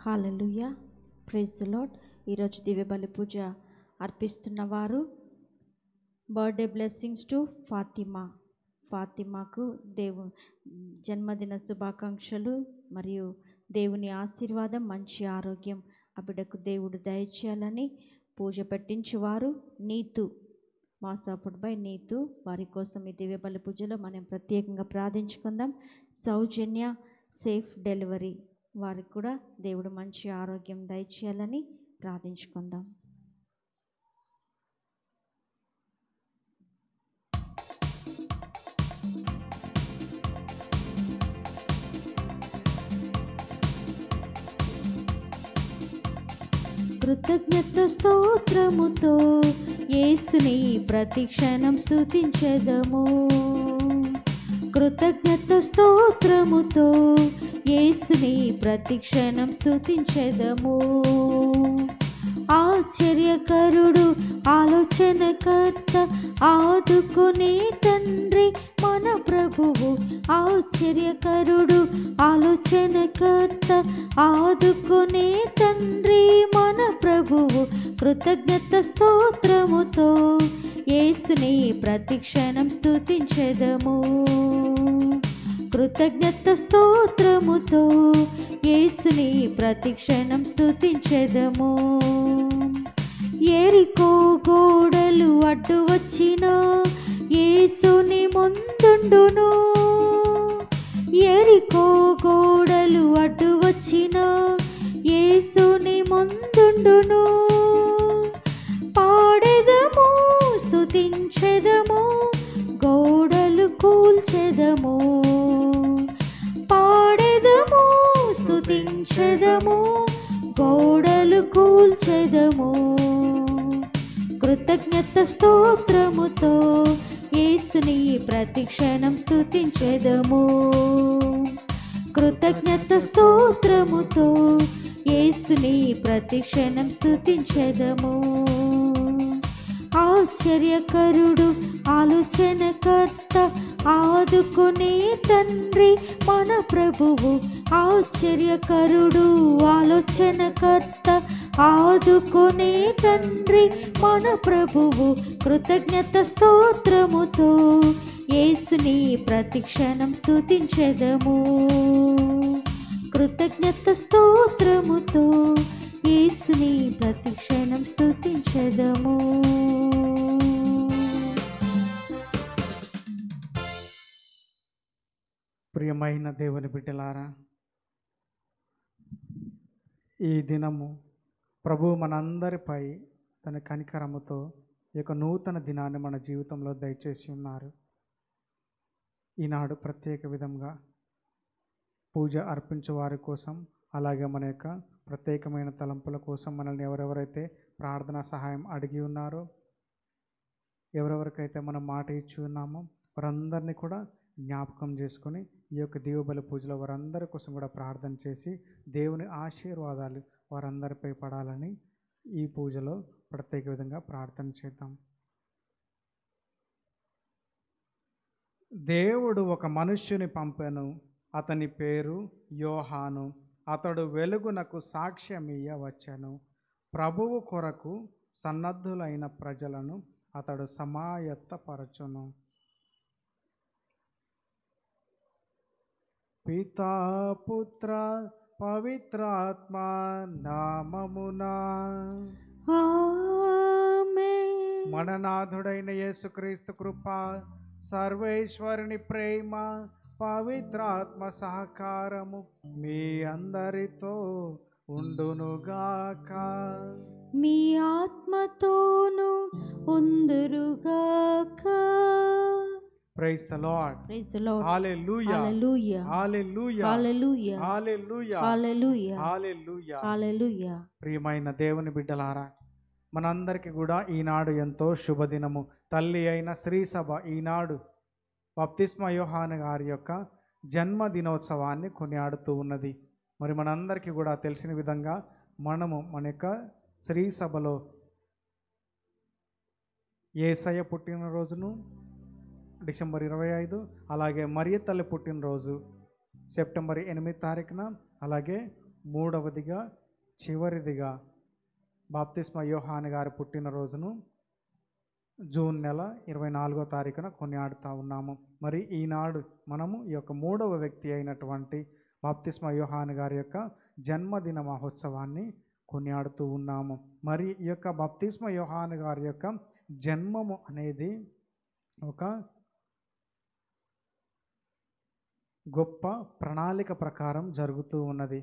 Hallelujah praise lord ఈరోజు దివ్య బలి పూజ అర్పిస్తున్న వారు బర్త్డే బ్లెస్సింగ్స్ టు ఫాతిమా ఫాతిమాకు దేవు జన్మదిన శుభాకాంక్షలు మరియు దేవుని ఆశీర్వాదం మంచి ఆరోగ్యం ఆ బిడ్డకు దేవుడు దయచేయాలని పూజ పెట్టించువారు నీతు మాసాపుడ్ బై నీతు వారి కోసం ఈ దివ్య బలి పూజలో మనం ప్రత్యేకంగా ప్రార్థించుకుందాం సౌజన్య సేఫ్ డెలివరీ వారికి కూడా దేవుడు మంచి ఆరోగ్యం దయచేయాలని ప్రార్థించుకుందాం కృతజ్ఞత స్తోత్రముతో యేసుని ప్రతిక్షణం స్తుతించెదము కృతజ్ఞత స్తోత్రముతో యేసుని ప్రతిక్షణం స్తుతించెదము ఆశ్చర్యకరుడు ఆలోచనకర్త ఆదుకునే తండ్రి మన ప్రభువు ఆశ్చర్యకరుడు ఆలోచనకర్త ఆదుకునే తండ్రి మన ప్రభువు కృతజ్ఞత స్తోత్రముతో యేసుని ప్రతిక్షణం స్తుతించెదము కృతజ్ఞత స్తోత్రముతో యేసుని ప్రతిక్షణం స్తుతించెదము ఎరికో గోడలు అడ్డు వచ్చిన యేసుని ముందుండును ఎరికో గోడలు అడ్డు వచ్చిన యేసుని ముందుండును పాడెదము స్తుతించెదము గోడలు కూల్చెదము పాడెదము స్తుతించెదము గోడలు కూల్చెదము కృతజ్ఞత స్తోత్రముతో యేసుని ప్రతిక్షణం స్తుతించెదము కృతజ్ఞత స్తోత్రముతో యేసుని ప్రతిక్షణం స్తుతించెదము ఆశ్చర్యకరుడు ఆలోచనకర్త ఆదుకునే తండ్రి మన ప్రభువు ఆశ్చర్యకరుడు ఆలోచనకర్త ఆదుకునే తండ్రి మన ప్రభువు కృతజ్ఞత స్తోత్రముతో యేసుని ప్రతిక్షణం స్తుతించెదము కృతజ్ఞత స్తోత్రముతో యేసుని ప్రతిక్షణం స్తుతించెదము ప్రియమైన దేవుని బిడ్డలారా ఈ దినము ప్రభు మనందరిపై తన కనికరముతో ఈ యొక్క నూతన దినాన్ని మన జీవితంలో దయచేసి ఉన్నారు ఈనాడు ప్రత్యేక విధంగా పూజ అర్పించే వారి కోసం అలాగే మన యొక్క ప్రత్యేకమైన తలంపుల కోసం మనల్ని ఎవరెవరైతే ప్రార్థనా సహాయం అడిగి ఉన్నారో ఎవరెవరికైతే మనం మాట ఇచ్చి ఉన్నామో వారందరినీ కూడా జ్ఞాపకం చేసుకొని ఈ యొక్క దీవబలి పూజలో వారందరి కోసం కూడా ప్రార్థన చేసి దేవుని ఆశీర్వాదాలు వారందరిపై పడాలని ఈ పూజలో ప్రత్యేక విధంగా ప్రార్థన చేద్దాం దేవుడు ఒక మనుష్యుని పంపెను అతని పేరు యోహాను అతడు వెలుగునకు సాక్ష్యమియ్య వచ్చాను ప్రభువు కొరకు సన్నద్ధులైన ప్రజలను అతడు సమాయత్తపరచును పితా పుత్ర పవిత్రాత్మ నామమునా ఆమేన్. మననాథుడైన యేసుక్రీస్తు కృప సర్వేశ్వరుని ప్రేమ పవిత్రాత్మ సహకారము మీ అందరితో ఉండునుగాక మీ ఆత్మతోను ఉందురుగాక praise the Lord praise the Lord hallelujah hallelujah hallelujah hallelujah hallelujah hallelujah hallelujah hallelujah ప్రియమైన దేవుని బిడ్డలారా మనందరికీ కూడా ఈనాడు ఎంతో శుభదినము తల్లి అయిన శ్రీ సభ ఈనాడు బప్తిస్మ యోహాను గారి యొక్క జన్మదినోత్సవాన్ని కొనియాడుతూ ఉన్నది మరి మనందరికీ కూడా తెలిసిన విధంగా మనము మన యొక్క శ్రీ సభలో ఏసయ్య పుట్టినరోజును డిసెంబర్ ఇరవై ఐదు అలాగే మరియ తల్లి పుట్టినరోజు సెప్టెంబర్ ఎనిమిది తారీఖున అలాగే మూడవదిగా చివరిదిగా బాప్తిస్మ యోహాన్ గారి పుట్టినరోజును జూన్ నెల ఇరవై నాలుగో తారీఖున కొనియాడుతూ ఉన్నాము మరి ఈనాడు మనము ఈ యొక్క మూడవ వ్యక్తి అయినటువంటి బాప్తిస్మ యోహాన్ గారి యొక్క జన్మదిన మహోత్సవాన్ని కొనియాడుతూ ఉన్నాము మరి ఈ యొక్క బాప్తిస్మ యోహాన్ గారి యొక్క జన్మము అనేది ఒక గొప్ప ప్రణాళిక ప్రకారం జరుగుతూ ఉన్నది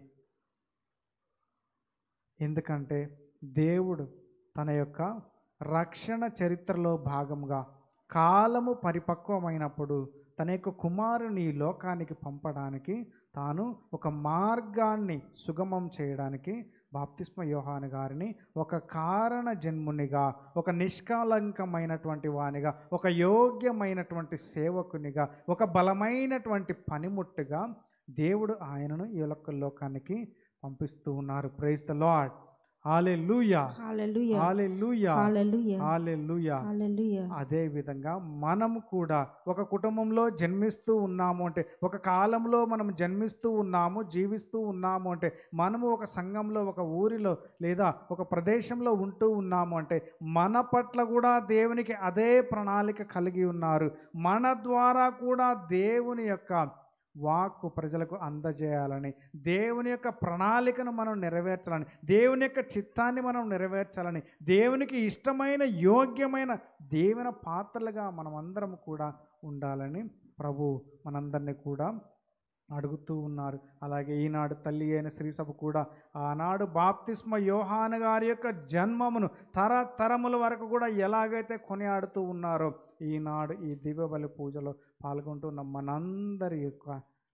ఎందుకంటే దేవుడు తన యొక్క రక్షణ చరిత్రలో భాగంగా కాలము పరిపక్వమైనప్పుడు తన యొక్క కుమారుని ఈ లోకానికి పంపడానికి తాను ఒక మార్గాన్ని సుగమం చేయడానికి బాప్తిస్మ యోహాను గారిని ఒక కారణ జన్మునిగా ఒక నిష్కలంకమైనటువంటి వానిగా ఒక యోగ్యమైనటువంటి సేవకునిగా ఒక బలమైనటువంటి పనిముట్టుగా దేవుడు ఆయనను ఈ యొక్క లోకానికి పంపిస్తూ ఉన్నారు ప్రైస్ ద లాడ్ ఆలే లూయా హల్లెలూయా ఆలే లూయా హల్లెలూయా ఆలే లూయా హల్లెలూయా అదే విధంగా మనము కూడా ఒక కుటుంబంలో జన్మిస్తూ ఉన్నాము అంటే ఒక కాలంలో మనం జన్మిస్తూ ఉన్నాము జీవిస్తూ ఉన్నాము అంటే మనము ఒక సంఘంలో ఒక ఊరిలో లేదా ఒక ప్రదేశంలో ఉంటూ ఉన్నాము అంటే మన పట్ల కూడా దేవునికి అదే ప్రణాళిక కలిగి ఉన్నారు మన ద్వారా కూడా దేవుని యొక్క వాక్కు ప్రజలకు అందజేయాలని దేవుని యొక్క ప్రణాళికను మనం నెరవేర్చాలని దేవుని యొక్క చిత్తాన్ని మనం నెరవేర్చాలని దేవునికి ఇష్టమైన యోగ్యమైన దేవుని పాత్రలుగా మనమందరం కూడా ఉండాలని ప్రభు మనందరినీ కూడా అడుగుతూ ఉన్నారు అలాగే ఈనాడు తల్లి అయిన శ్రీసభ కూడా ఆనాడు బాప్తిస్మ యోహాన గారి యొక్క జన్మమును తరతరముల వరకు కూడా ఎలాగైతే కొనియాడుతూ ఉన్నారో ఈనాడు ఈ దివ్య బలి పూజలో పాల్గొంటున్న మనందరి యొక్క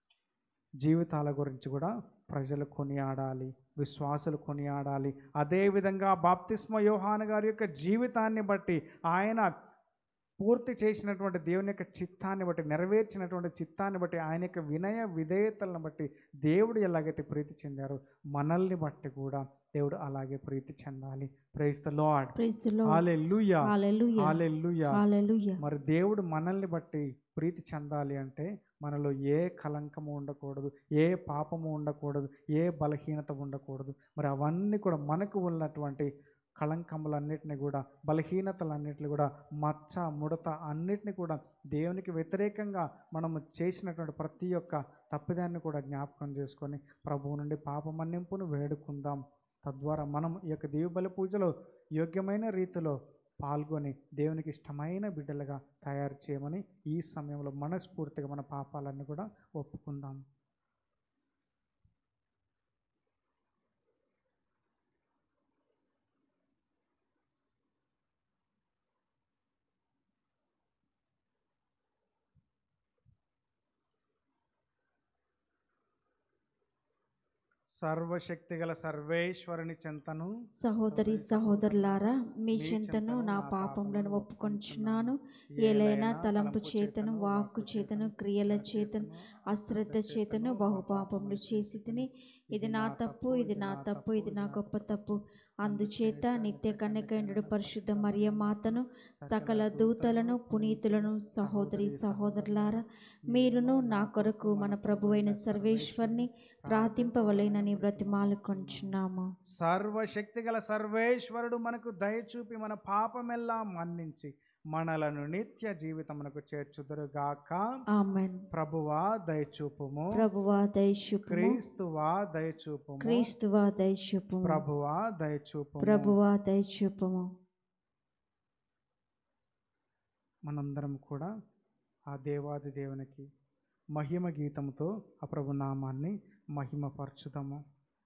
జీవితాల గురించి కూడా ప్రజలు కొనియాడాలి విశ్వాసులు కొనియాడాలి అదేవిధంగా బాప్తిస్మ యోహాన్ గారి యొక్క జీవితాన్ని బట్టి ఆయన పూర్తి చేసినటువంటి దేవుని యొక్క చిత్తాన్ని బట్టి నెరవేర్చినటువంటి చిత్తాన్ని బట్టి ఆయన యొక్క వినయ విధేయతలను బట్టి దేవుడు ఎలాగైతే ప్రీతి చెందారో మనల్ని బట్టి కూడా దేవుడు అలాగే ప్రీతి చెందాలి praise the Lord praise the Lord hallelujah hallelujah hallelujah hallelujah మరి దేవుడు మనల్ని బట్టి ప్రీతి చెందాలి అంటే మనలో ఏ కలంకము ఉండకూడదు ఏ పాపము ఉండకూడదు ఏ బలహీనత ఉండకూడదు మరి అవన్నీ కూడా మనకు ఉన్నటువంటి కళంకములన్నిటిని కూడా బలహీనతలన్నిటిని కూడా మచ్చ ముడత అన్నిటిని కూడా దేవునికి వ్యతిరేకంగా మనము చేసినటువంటి ప్రతి ఒక్క తప్పిదాన్ని కూడా జ్ఞాపకం చేసుకొని ప్రభువు నుండి పాప మన్నింపును వేడుకుందాం తద్వారా మనం ఈ యొక్క దేవబలి పూజలో యోగ్యమైన రీతిలో పాల్గొని దేవునికి ఇష్టమైన బిడ్డలుగా తయారు చేయమని ఈ సమయంలో మనస్ఫూర్తిగా మన పాపాలన్నీ కూడా ఒప్పుకుందాం సర్వశక్తిగల సర్వేశ్వరుని చెంతను సహోదరి సహోదరులారా మీ చింతను నా పాపములను ఒప్పుకొంచున్నాను ఏలైనా తలంపు చేతను వాక్కు చేతను క్రియల చేతను అశ్రద్ధ చేతను బహుపాపములు చేసి తిని ఇది నా తప్పు ఇది నా తప్పు ఇది నా గొప్ప తప్పు అందుచేత నిత్య కన్యకైండు పరిశుద్ధ మరియ మాతను సకల దూతలను పునీతులను సహోదరి సహోదరులారా మీరును నా కొరకు మన ప్రభువైన సర్వేశ్వర్ని ప్రార్థింపవలేనని బ్రతిమాలు కొంచున్నాము సర్వశక్తిగల సర్వేశ్వరుడు మనకు దయచూపి మన పాపమెల్లా మన్నించి మనలను నిత్య జీవితమునకు చేర్చుదురుగాక ఆమెన్ ప్రభువా దయచూపుము ప్రభువా దయచూపుము క్రీస్తువా దయచూపుము క్రీస్తువా దయచూపుము ప్రభువా దయచూపుము ప్రభువా దయచూపుము మనందరం కూడా ఆ దేవాది దేవునికి మహిమ గీతంతో ఆ ప్రభు నామాన్ని మహిమపరచుదాము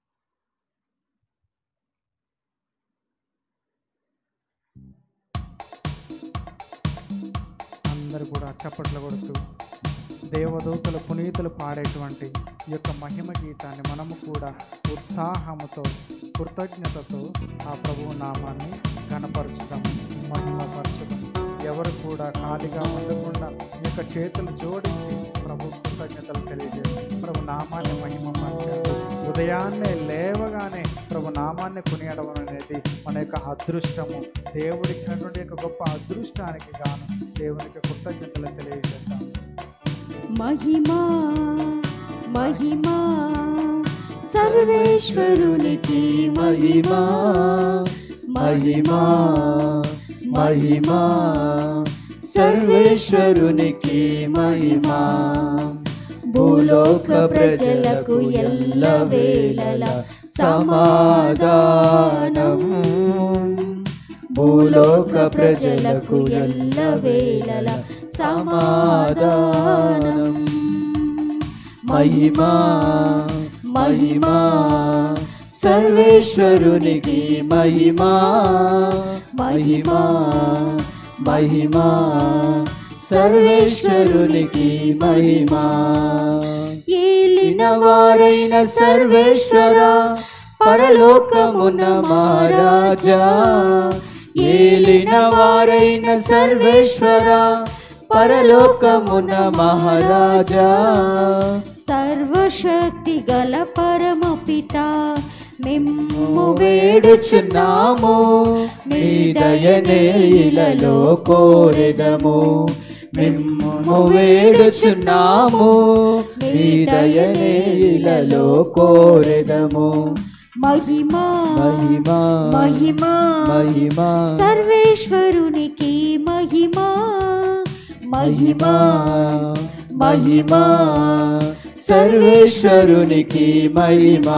అందరూ కూడా చప్పట్లు కొడుతూ దేవదూతలు పునీతులు పాడేటువంటి ఈ యొక్క మహిమ గీతాన్ని మనము కూడా ఉత్సాహముతో కృతజ్ఞతతో ఆ ప్రభువు నామాన్ని గణపరుచుదాం మహిమపరచుదాం ఎవరు కూడా ఖాళీగా ఉండకుండా ఈ యొక్క చేతులు జోడించి ప్రభు కృతజ్ఞతలు తెలియజేస్తాం ప్రభు నామాన్ని మహిమపరచండి ఉదయాన్నే లేవగానే ప్రభు నామాన్ని కొనియడడం అనేది మన యొక్క అదృష్టము దేవుడిచ్చినటువంటి యొక్క గొప్ప అదృష్టానికి గాను దేవునికి కృతజ్ఞతలు తెలియజేస్తాం మహిమా మహిమా సర్వేశ్వరునికి మహిమా మహిమా మహిమా సర్వేశ్వరునికి మహిమా భూలోక ప్రజలకు ఎల్ల వేళల సమాధానం భూలోక ప్రజలకు ఎల్ల వేళల సమాధానం మహిమా మహిమా సర్వేశ్వరునికి మహిమా మహిమా మహిమా సర్వేశ్వరునికి మహిమా ఏలిన వారైన సర్వేశ్వర పరలోకమున మహారాజా ఏలిన వారైన సర్వేశ్వర పరలోకమున మహారాజా సర్వశక్తి గల పరమ పిత మిమ్ము వేడుచున్నాము మీ దయనే ఇలలో కోరెదము మిమ్ము వేడుచున్నాము మీ దయనే ఇలలో కోరెదము మహిమా మహిమా మహిమా మహిమా సర్వేశ్వరునికి మహిమా మహిమా మహిమా సర్వేశ్వరునికి మహిమా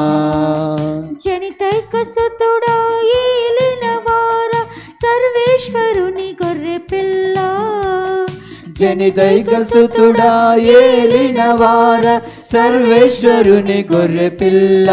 జనితైక సుతుడా ఏలిన వార సర్వేశ్వరుని గొర్రె పిల్ల జనితైక సుతుడా ఏలిన వార సర్వేశ్వరుని గొర్రె పిల్ల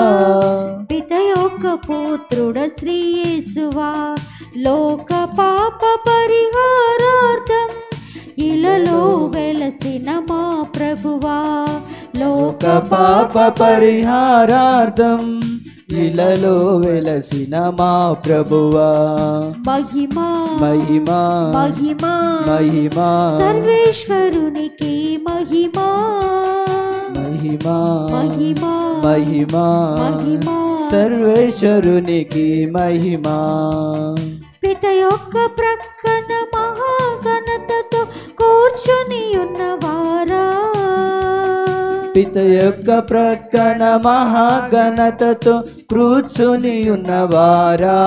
పిత యొక్క పుత్రుడ శ్రీ యేసువా లోక పాప పరిహారార్థం ఇలలో వెలసిన మా ప్రభువా లోక పాప పరిహారార్థం ఇలలో వెలసిన మా ప్రభువా మహిమా మహిమా మహిమా మహిమా సర్వేశ్వరునికి మహిమా మహిమా మహిమా మహిమా మహిమా సర్వేశ్వరునికి మహిమా పిత యొక్క ప్రక్కన మహాఘనతతో కూర్చొని ఉన్నవారా పిత యొక్క ప్రక్కన మహాఘనతతో కూర్చుని ఉన్నవారా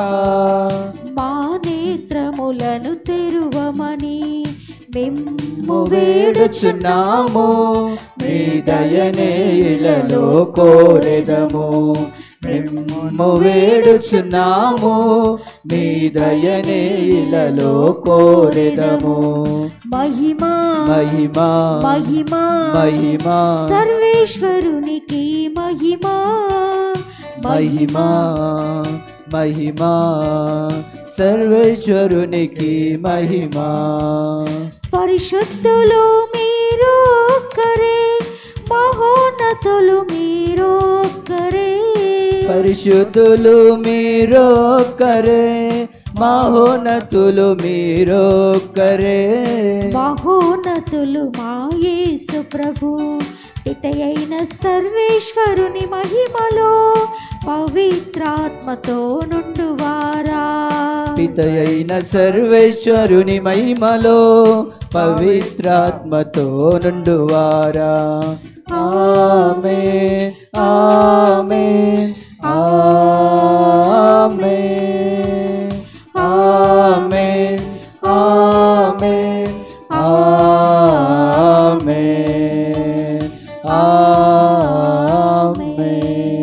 మా నేత్రములను తెరువమని మేము మేము వేడుచున్నాము మీ దయనే ఇలలో కోరెదము మేము వేడుచున్నాము మీ దయనే ఇలలో కోరెదము మహిమా మహిమా మహిమా మహిమా సర్వేశ్వరునికి మహిమా మహిమా మహిమా సర్వేశ్వరునికి మహిమా పరిశుద్ధులు మీరు ఒక్కరే మహోన్నతులు మీరు ఒక్కరే పరిశుద్ధులు మీరొక్కరే మహోన్నతులు మీరొక్కరే మహోన్నతులు మా యేసు ప్రభు పితయైన సర్వేశ్వరుని మహిమలో పవిత్రాత్మతో నుండువారా పితయైన సర్వేశ్వరుని మహిమలో పవిత్రాత్మతో నుండువారా ఆమె ఆమె ఆమె ఆమె ఆమె ఆమె ఆమె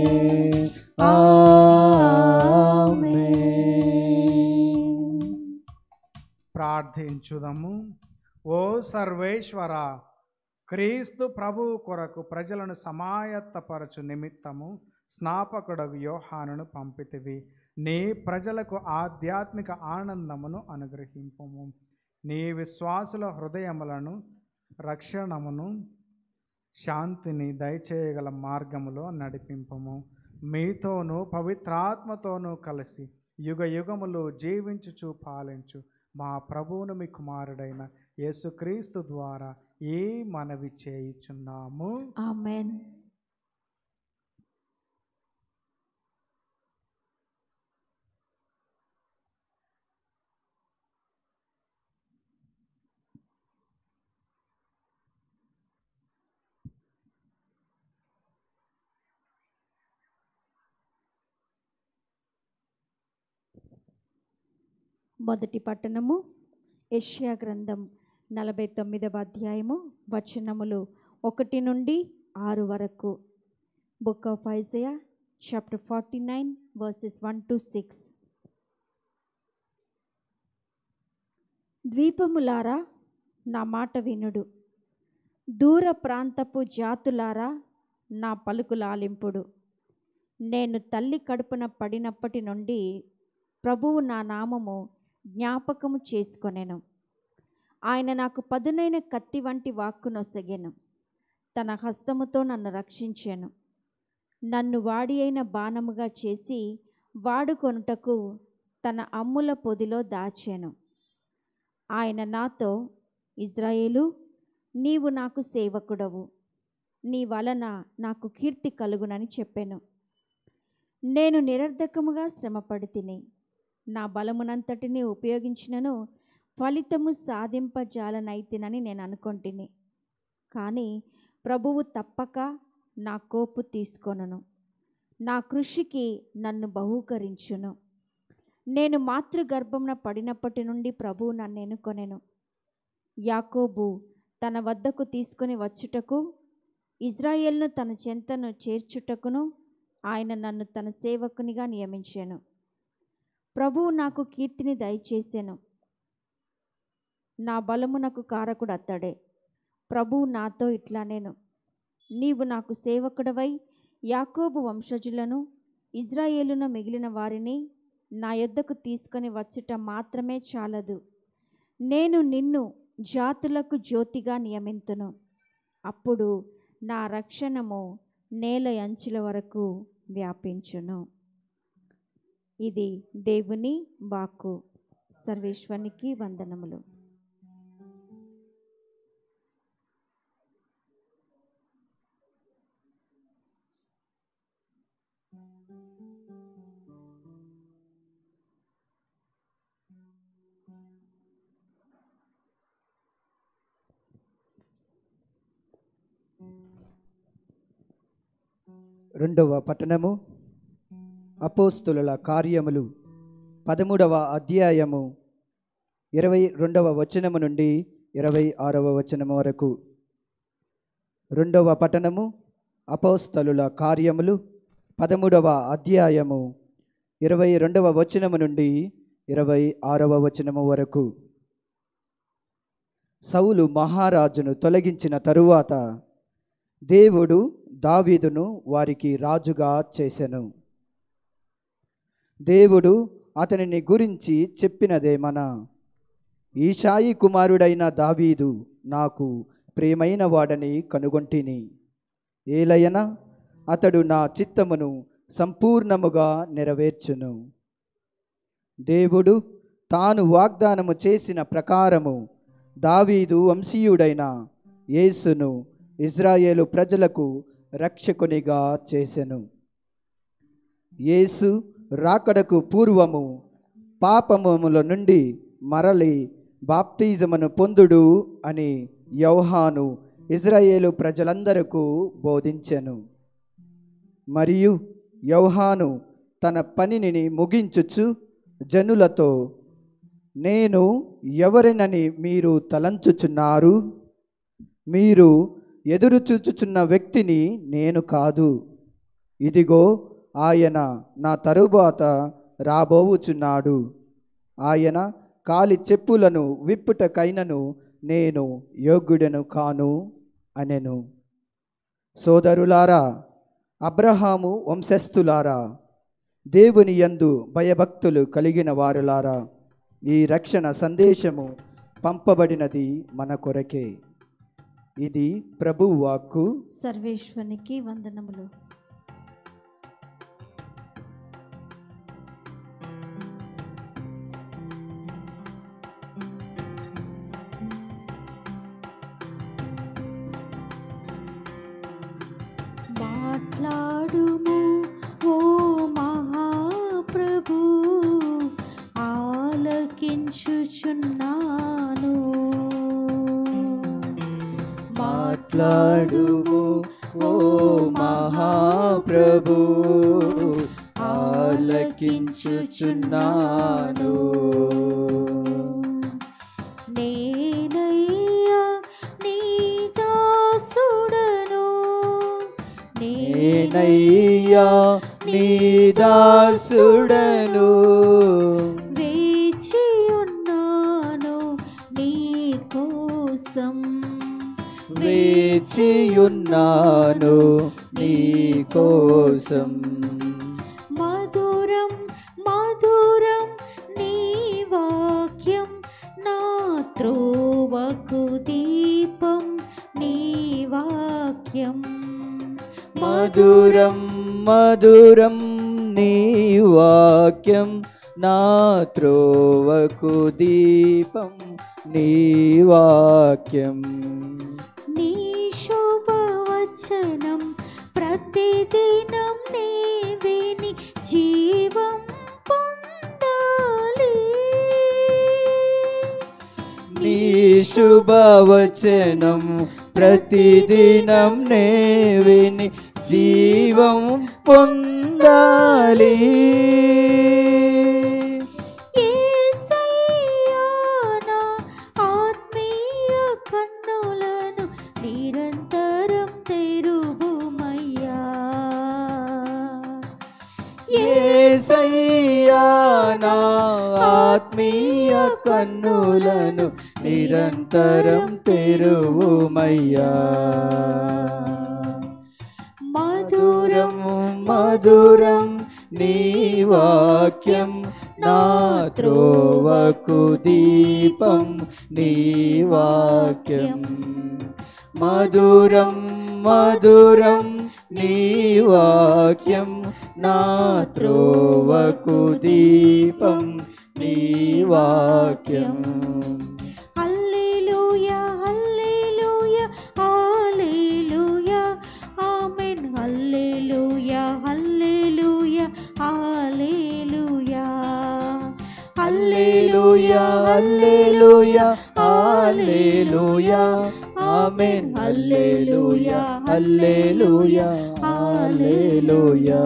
ఆమె ప్రార్థించుదము ఓ సర్వేశ్వర క్రీస్తు ప్రభువు కొరకు ప్రజలను సమాయత్తపరచు నిమిత్తము స్నాపకుడగు యోహానును పంపితివి నీ ప్రజలకు ఆధ్యాత్మిక ఆనందమును అనుగ్రహింపము నీ విశ్వాసుల హృదయములను రక్షణమును శాంతిని దయచేయగల మార్గములో నడిపింపము మీతోనూ పవిత్రాత్మతోనూ కలిసి యుగ యుగములు జీవించుచు పాలించు మా ప్రభువును మీ కుమారుడైన యేసుక్రీస్తు ద్వారా ఈ మనవి చేయుచున్నాము ఆమెన్ మొదటి పట్టణము యెషయా గ్రంథం నలభై తొమ్మిదవ అధ్యాయము వచనములు ఒకటి నుండి ఆరు వరకు book of Isaiah chapter forty nine verses one two six ద్వీపములారా నా మాట వినుడు దూర ప్రాంతపు జాతులారా నా పలుకులాలింపుడు నేను తల్లి కడుపున పడినప్పటి నుండి ప్రభువు నా నామము జ్ఞాపకము చేసుకొనెను ఆయన నాకు పదునైన కత్తి వంటి వాక్కునొసగెను తన హస్తముతో నన్ను రక్షించాను నన్ను వాడి అయిన బాణముగా చేసి వాడుకొనుటకు తన అమ్ముల పొదిలో దాచాను ఆయన నాతో ఇజ్రాయేలు నీవు నాకు సేవకుడవు నీ వలన నాకు కీర్తి కలుగునని చెప్పాను నేను నిరర్ధకముగా శ్రమపడి తిని నా బలమునంతటిని ఉపయోగించినను ఫలితము సాధింపజాలనైతినని నేను అనుకొంటిని కానీ ప్రభువు తప్పక నా కోపు తీసుకొనను నా కృషికి నన్ను బహూకరించును నేను మాతృగర్భమున పడినప్పటి నుండి ప్రభువు నన్ను ఎన్నుకొనెను యాకోబు తన వద్దకు తీసుకొని వచ్చుటకు ఇజ్రాయేల్ను తన చెంతను చేర్చుటకును ఆయన నన్ను తన సేవకునిగా నియమించాను ప్రభువు నాకు కీర్తిని దయచేసెను నా బలమునకు కారకుడు అత్తడే ప్రభువు నాతో ఇట్లా నేను నీవు నాకు సేవకుడవై యాకోబు వంశజులను ఇజ్రాయేలున మిగిలిన వారిని నా యొద్దకు తీసుకొని వచ్చుట మాత్రమే చాలదు నేను నిన్ను జాతులకు జ్యోతిగా నియమింతును అప్పుడు నా రక్షణము నేల అంచుల వరకు వ్యాపించును ఇది దేవుని వాక్కు సర్వేశ్వరునికి వందనములు రెండవ పట్టణము అపోస్తుల కార్యములు పదమూడవ అధ్యాయము ఇరవై రెండవ వచనము నుండి ఇరవై ఆరవ వచనము వరకు రెండవ పట్టణము అపోస్తలుల కార్యములు పదమూడవ అధ్యాయము ఇరవై రెండవ వచనము నుండి ఇరవై ఆరవ వచనము వరకు సౌలు మహారాజును తొలగించిన తరువాత దేవుడు దావీదును వారికి రాజుగా చేసెను దేవుడు అతనిని గురించి చెప్పినదేమన ఈశాయి కుమారుడైన దావీదు నాకు ప్రియమైన వాడని కనుగొంటిని ఏలయన అతడు నా చిత్తమును సంపూర్ణముగా నెరవేర్చును దేవుడు తాను వాగ్దానము చేసిన ప్రకారము దావీదు వంశీయుడైన యేసును ఇజ్రాయేలు ప్రజలకు రక్షకునిగా చేసెను యేసు రాకడకు పూర్వము పాపముల నుండి మరలి బాప్తిజమును పొందుడు అని యౌహాను ఇజ్రాయేలు ప్రజలందరకు బోధించెను మరియు యౌహాను తన పనిని ముగించుచు జనులతో నేను ఎవరినని మీరు తలంచుచున్నారు మీరు ఎదురు చూచుచున్న వ్యక్తిని నేను కాదు ఇదిగో ఆయన నా తరువాత రాబోవుచున్నాడు ఆయన కాలి చెప్పులను విప్పుటకైనను నేను యోగ్యుడను కాను అనెను సోదరులారా అబ్రహాము వంశస్థులారా దేవుని యందు భయభక్తులు కలిగిన వారులారా ఈ రక్షణ సందేశము పంపబడినది మన కొరకే ఇది ప్రభు వాక్కు సర్వేశ్వరునికి వందనములు మాట్లాడుము ఓ మహాప్రభు ఆలకించుచున్నాను మాట్లాడుము ఓ మహాప్రభు ఆలకించుచున్నాను నేనయ్యా నీ దాసుడను నేనయ్యా నీ దాసుడను వేచి ఉన్నాను నీ కోసం వేచియున్నాను నీ కోసం మధురం మధురం నీ వాక్యం నా త్రోవకు దీపం నీ వాక్యం మధురం మధురం నీ వాక్యం నా త్రోవకు దీపం నీ వాక్యం నీ శుభవచనం ప్రతిదినం నే విని జీవం పొందాలి నీ శుభవచనం ప్రతిదినం నే విని జీవం పొందాలి యేసయ్యా నా ఆత్మీయ కన్నులను నిరంతరం తెరువుమయ్యా యేసయ్యా నా ఆత్మీయ కన్నులను నిరంతరం తెరువుమయ్యా మధురం మధురం మధురం నీ వాక్యం నా త్రోవకు దీపం నీ వాక్యం మధురం మధురం నీ వాక్యం నా త్రోవకు దీపం నీ వాక్యం హల్లెలూయా హల్లెలూయా హల్లెలూయా ఆమేన్ హల్లెలూయా హల్లెలూయా హల్లెలూయా హల్లెలూయా హల్లెలూయా హల్లెలూయా ఆమేన్ హల్లెలూయా హల్లెలూయా హల్లెలూయా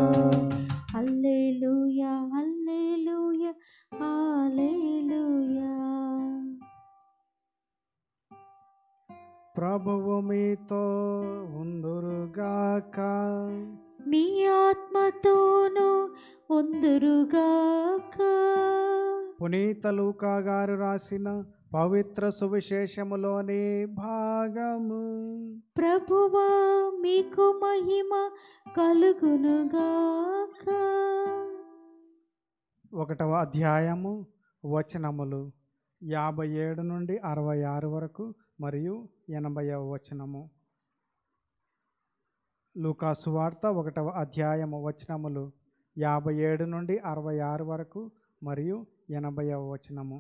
హల్లెలూయా హల్లెలూయా హల్లెలూయా ప్రభువు మీతో ఉందురుగాక మీ ఆత్మతోనూ ఉందురుగాక పునీత లూకా గారు రాసిన పవిత్ర సువిశేషములోని భాగము ప్రభువా మీకు మహిమ కలుగునుగాక ఒకటవ అధ్యాయము వచనములు యాభై ఏడు నుండి అరవై ఆరు వరకు మరియు ఎనభైవ వచనము లూకాసు వార్త ఒకటవ అధ్యాయము వచనములు యాభై ఏడు నుండి అరవై ఆరు వరకు మరియు ఎనభైవ వచనము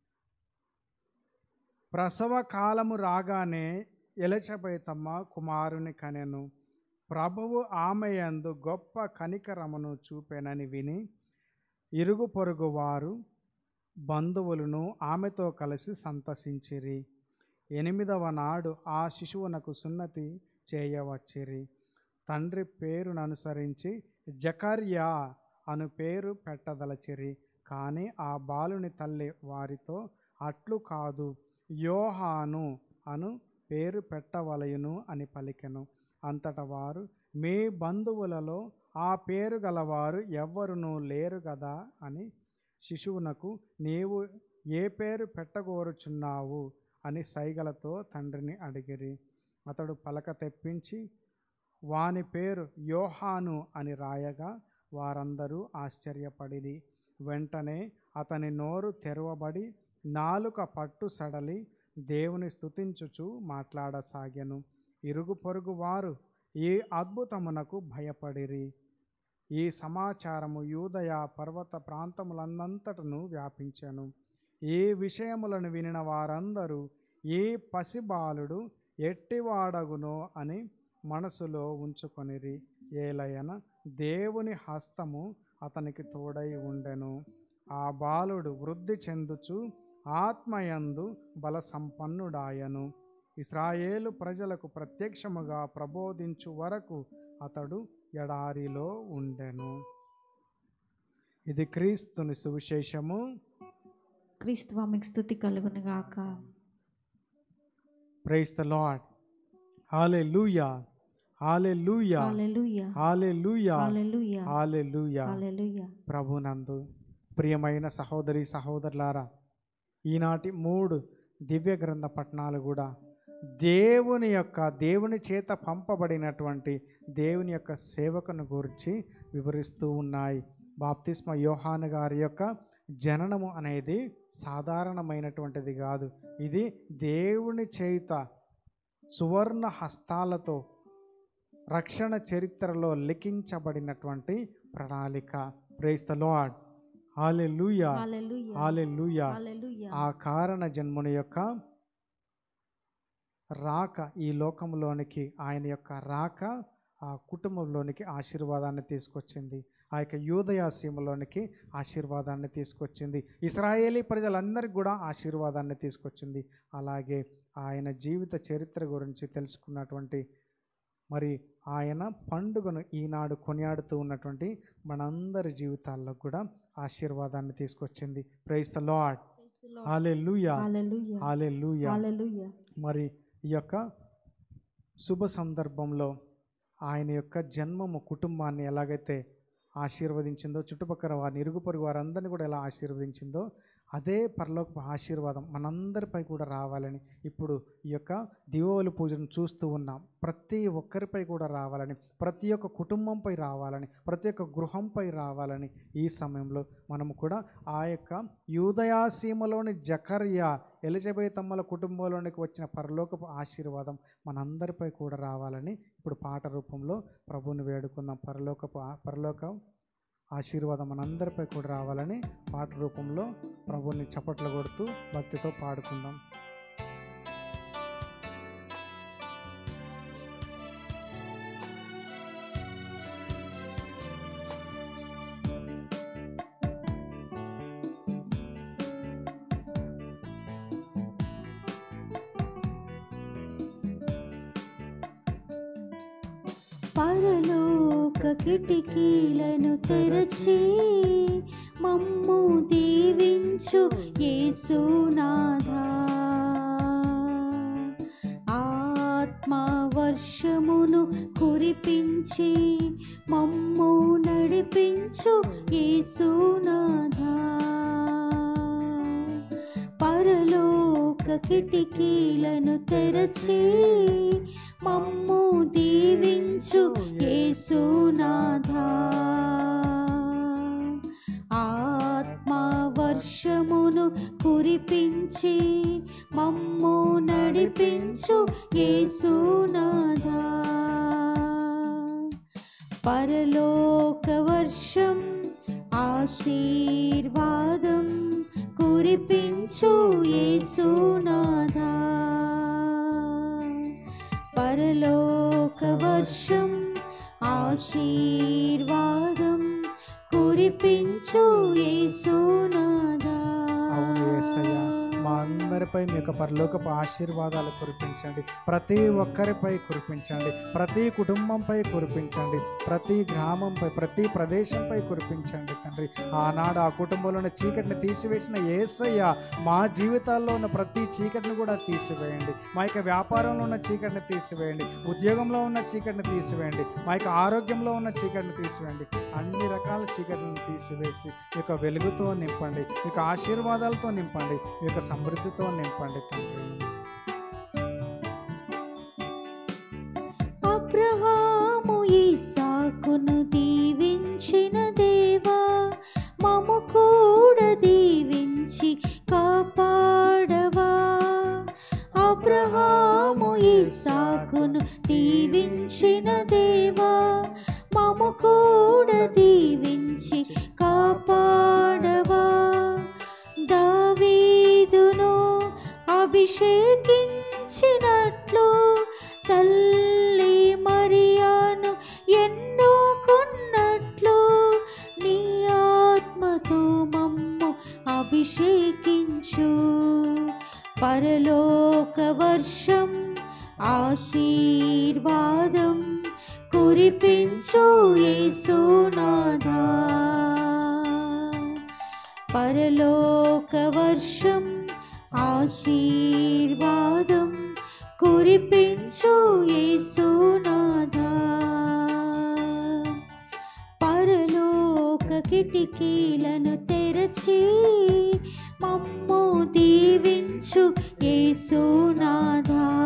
ప్రసవ కాలము రాగానే ఎలచబైతమ్మ కుమారుని కనెను ప్రభువు ఆమె యందు గొప్ప కనికరమును చూపెనని విని ఇరుగు పొరుగు వారు బంధువులను ఆమెతో కలిసి సంతసించిరి ఎనిమిదవ నాడు ఆ శిశువునకు సున్నతి చేయవచ్చిరి తండ్రి పేరును అనుసరించి జకర్యా అను పేరు పెట్టదలచిరి కానీ ఆ బాలుని తల్లి వారితో అట్లు కాదు యోహాను అను పేరు పెట్టవలయును అని పలికెను అంతట వారు మీ బంధువులలో ఆ పేరు గలవారు ఎవ్వరునూ లేరు కదా అని శిశువునకు నీవు ఏ పేరు పెట్టగోరుచున్నావు అని సైగలతో తండ్రిని అడిగిరి అతడు పలక తెప్పించి వాని పేరు యోహాను అని రాయగా వారందరూ ఆశ్చర్యపడిరి వెంటనే అతని నోరు తెరవబడి నాలుక పట్టు సడలి దేవుని స్తుతించుచు మాట్లాడసాగెను ఇరుగు పొరుగు వారు ఈ అద్భుతమునకు భయపడిరి ఈ సమాచారము యూదయ పర్వత ప్రాంతములందంతటను వ్యాపించెను ఈ విషయములను వినిన వారందరూ ఈ పసిబాలుడు ఎట్టివాడగునో అని మనసులో ఉంచుకొనిరి ఏలయన దేవుని హస్తము అతనికి తోడై ఉండెను ఆ బాలుడు వృద్ధి చెందుచు ఆత్మయందు బల సంపన్నుడాయను ఇస్రాయేలు ప్రజలకు ప్రత్యక్షముగా ప్రబోధించు వరకు అతడు ఎడారిలో ఉండెను ఇది క్రీస్తుని సువిశేషము క్రీస్తువా మీకు స్థుతి కలుగును గాక ప్రైస్ ద లాడ్ హాలే లూయా హాలే లూయా హల్లెలూయా హాలే లూయా హల్లెలూయా హాలే లూయా హల్లెలూయా ప్రభునందు ప్రియమైన సహోదరి సహోదరులారా ఈనాటి మూడు దివ్య గ్రంథ పట్టణాలు కూడా దేవుని యొక్క దేవుని చేత పంపబడినటువంటి దేవుని యొక్క సేవకును గురించి వివరిస్తూ ఉన్నాయి బాప్తిస్మ యోహాను గారి యొక్క జననము అనేది సాధారణమైనటువంటిది కాదు ఇది దేవుని చేత సువర్ణ హస్తాలతో రక్షణ చరిత్రలో లిఖించబడినటువంటి ప్రణాళిక praise the Lord hallelujah hallelujah hallelujah hallelujah ఆ కారణ జన్ముని యొక్క రాక ఈ లోకంలోనికి ఆయన యొక్క రాక ఆ కుటుంబంలోనికి ఆశీర్వాదాన్ని తీసుకొచ్చింది ఆ యొక్క యూదయ సీమలోనికి ఆశీర్వాదాన్ని తీసుకొచ్చింది ఇస్రాయేలీ ప్రజలందరికీ కూడా ఆశీర్వాదాన్ని తీసుకొచ్చింది అలాగే ఆయన జీవిత చరిత్ర గురించి తెలుసుకున్నటువంటి మరి ఆయన పండుగను ఈనాడు కొనియాడుతూ ఉన్నటువంటి మనందరి జీవితాల్లో కూడా ఆశీర్వాదాన్ని తీసుకొచ్చింది ప్రైస్ ద లార్డ్ హాలే లూయా హల్లెలూయా హాలే లూయా హల్లెలూయా మరి ఈ యొక్క శుభ సందర్భంలో ఆయన యొక్క జన్మము కుటుంబాన్ని ఎలాగైతే ఆశీర్వదించిందో చుట్టుపక్కల వారిని ఇరుగు పొరుగు వారందరినీ కూడా ఎలా ఆశీర్వదించిందో అదే పరలోక ఆశీర్వాదం మనందరిపై కూడా రావాలని ఇప్పుడు ఈ యొక్క దివోలు పూజను చూస్తూ ఉన్నాం ప్రతి ఒక్కరిపై కూడా రావాలని ప్రతి ఒక్క కుటుంబంపై రావాలని ప్రతి ఒక్క గృహంపై రావాలని ఈ సమయంలో మనము కూడా ఆ యొక్క యూదయాసీమలోని జకర్యా ఎలిజబెత్ అమ్మల కుటుంబంలోనికి వచ్చిన పరలోకపు ఆశీర్వాదం మనందరిపై కూడా రావాలని ఇప్పుడు పాట రూపంలో ప్రభువుని వేడుకుందాం పరలోకపు ఆ- పరలోక ఆశీర్వాదం మనందరిపై కూడా రావాలని పాట రూపంలో ప్రభువుని చప్పట్లు కొడుతూ భక్తితో పాడుకుందాం పరలోక కిటికీలను తెరచి మమ్ము దీవించు యేసునాథా ఆత్మ వర్షమును కురిపించి మమ్ము నడిపించు యేసునాథా పరలోక కిటికీలను తెరచి మమ్ము దీవించు యేసునాథా ఆత్మ వర్షమును కురిపించి మమ్ము నడిపించు యేసునాథా పరలోక వర్షం ఆశీర్వాదం కురిపించు యేసునాథా పరలోక వర్షం ఆశీర్వాదం కురిపించు యేసునాథా అవును యేసయ్య మా అందరిపై మీ యొక్క పరలోకపు ఆశీర్వాదాలు కురిపించండి ప్రతి ఒక్కరిపై కురిపించండి ప్రతి కుటుంబంపై కురిపించండి ప్రతి గ్రామంపై ప్రతి ప్రదేశంపై కురిపించండి తండ్రి ఆనాడు ఆ కుటుంబంలో చీకటిని తీసివేసిన ఏసయ్య మా జీవితాల్లో ఉన్న ప్రతి చీకటిని కూడా తీసివేయండి మా యొక్క వ్యాపారంలో ఉన్న చీకటిని తీసివేయండి ఉద్యోగంలో ఉన్న చీకటిని తీసివేయండి మా యొక్క ఆరోగ్యంలో ఉన్న చీకటిని తీసివేయండి అన్ని రకాల చీకటిని తీసివేసి మీ యొక్క వెలుగుతో నింపండి మీ యొక్క ఆశీర్వాదాలతో నింపండి మీ యొక్క సమృద్ధితో నింపండి తండ్రి అబ్రహాము ఇస్సాకును దీవించిన దేవా మము కూడా దీవించి కాపాడవా అబ్రహాము ఇస్సాకును దీవించిన దేవా మము కూడా దీవించి కాపాడవా దావీదును అభిషేకించినట్లు తల్లి మరియాను ఎన్నుకున్నట్లు నీ ఆత్మతో మమ్ము అభిషేకించు పరలోక వర్షం ఆశీర్వాదం కురిపించు యేసునాథా పరలోక వర్షం ఆశీర్వాదం కురిపించు యేసునాథా పరలోక కిటికీలను తెరచి మమ్ము దీవించు యేసునాథా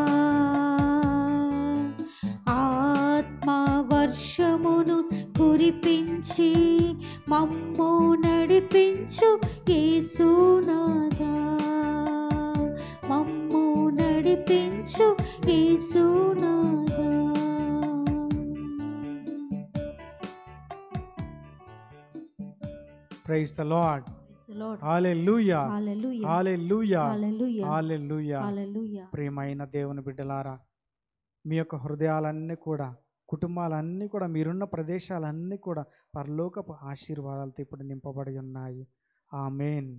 ఆత్మ వర్షమును కురిపించి మమ్ము నడిపించు యేసునాథా మమ్ము నడిపించు యేసునాథా praise the lord Praise the Lord. Hallelujah Hallelujah. Hallelujah Hallelujah. Hallelujah Hallelujah. ప్రియమైన దేవుని బిడ్డలారా మీ యొక్క హృదయాలన్నీ కూడా కుటుంబాలన్నీ కూడా మీరున్న ప్రదేశాలన్నీ కూడా పరలోకపు ఆశీర్వాదాలతో ఇప్పుడు నింపబడి ఉన్నాయి ఆమెన్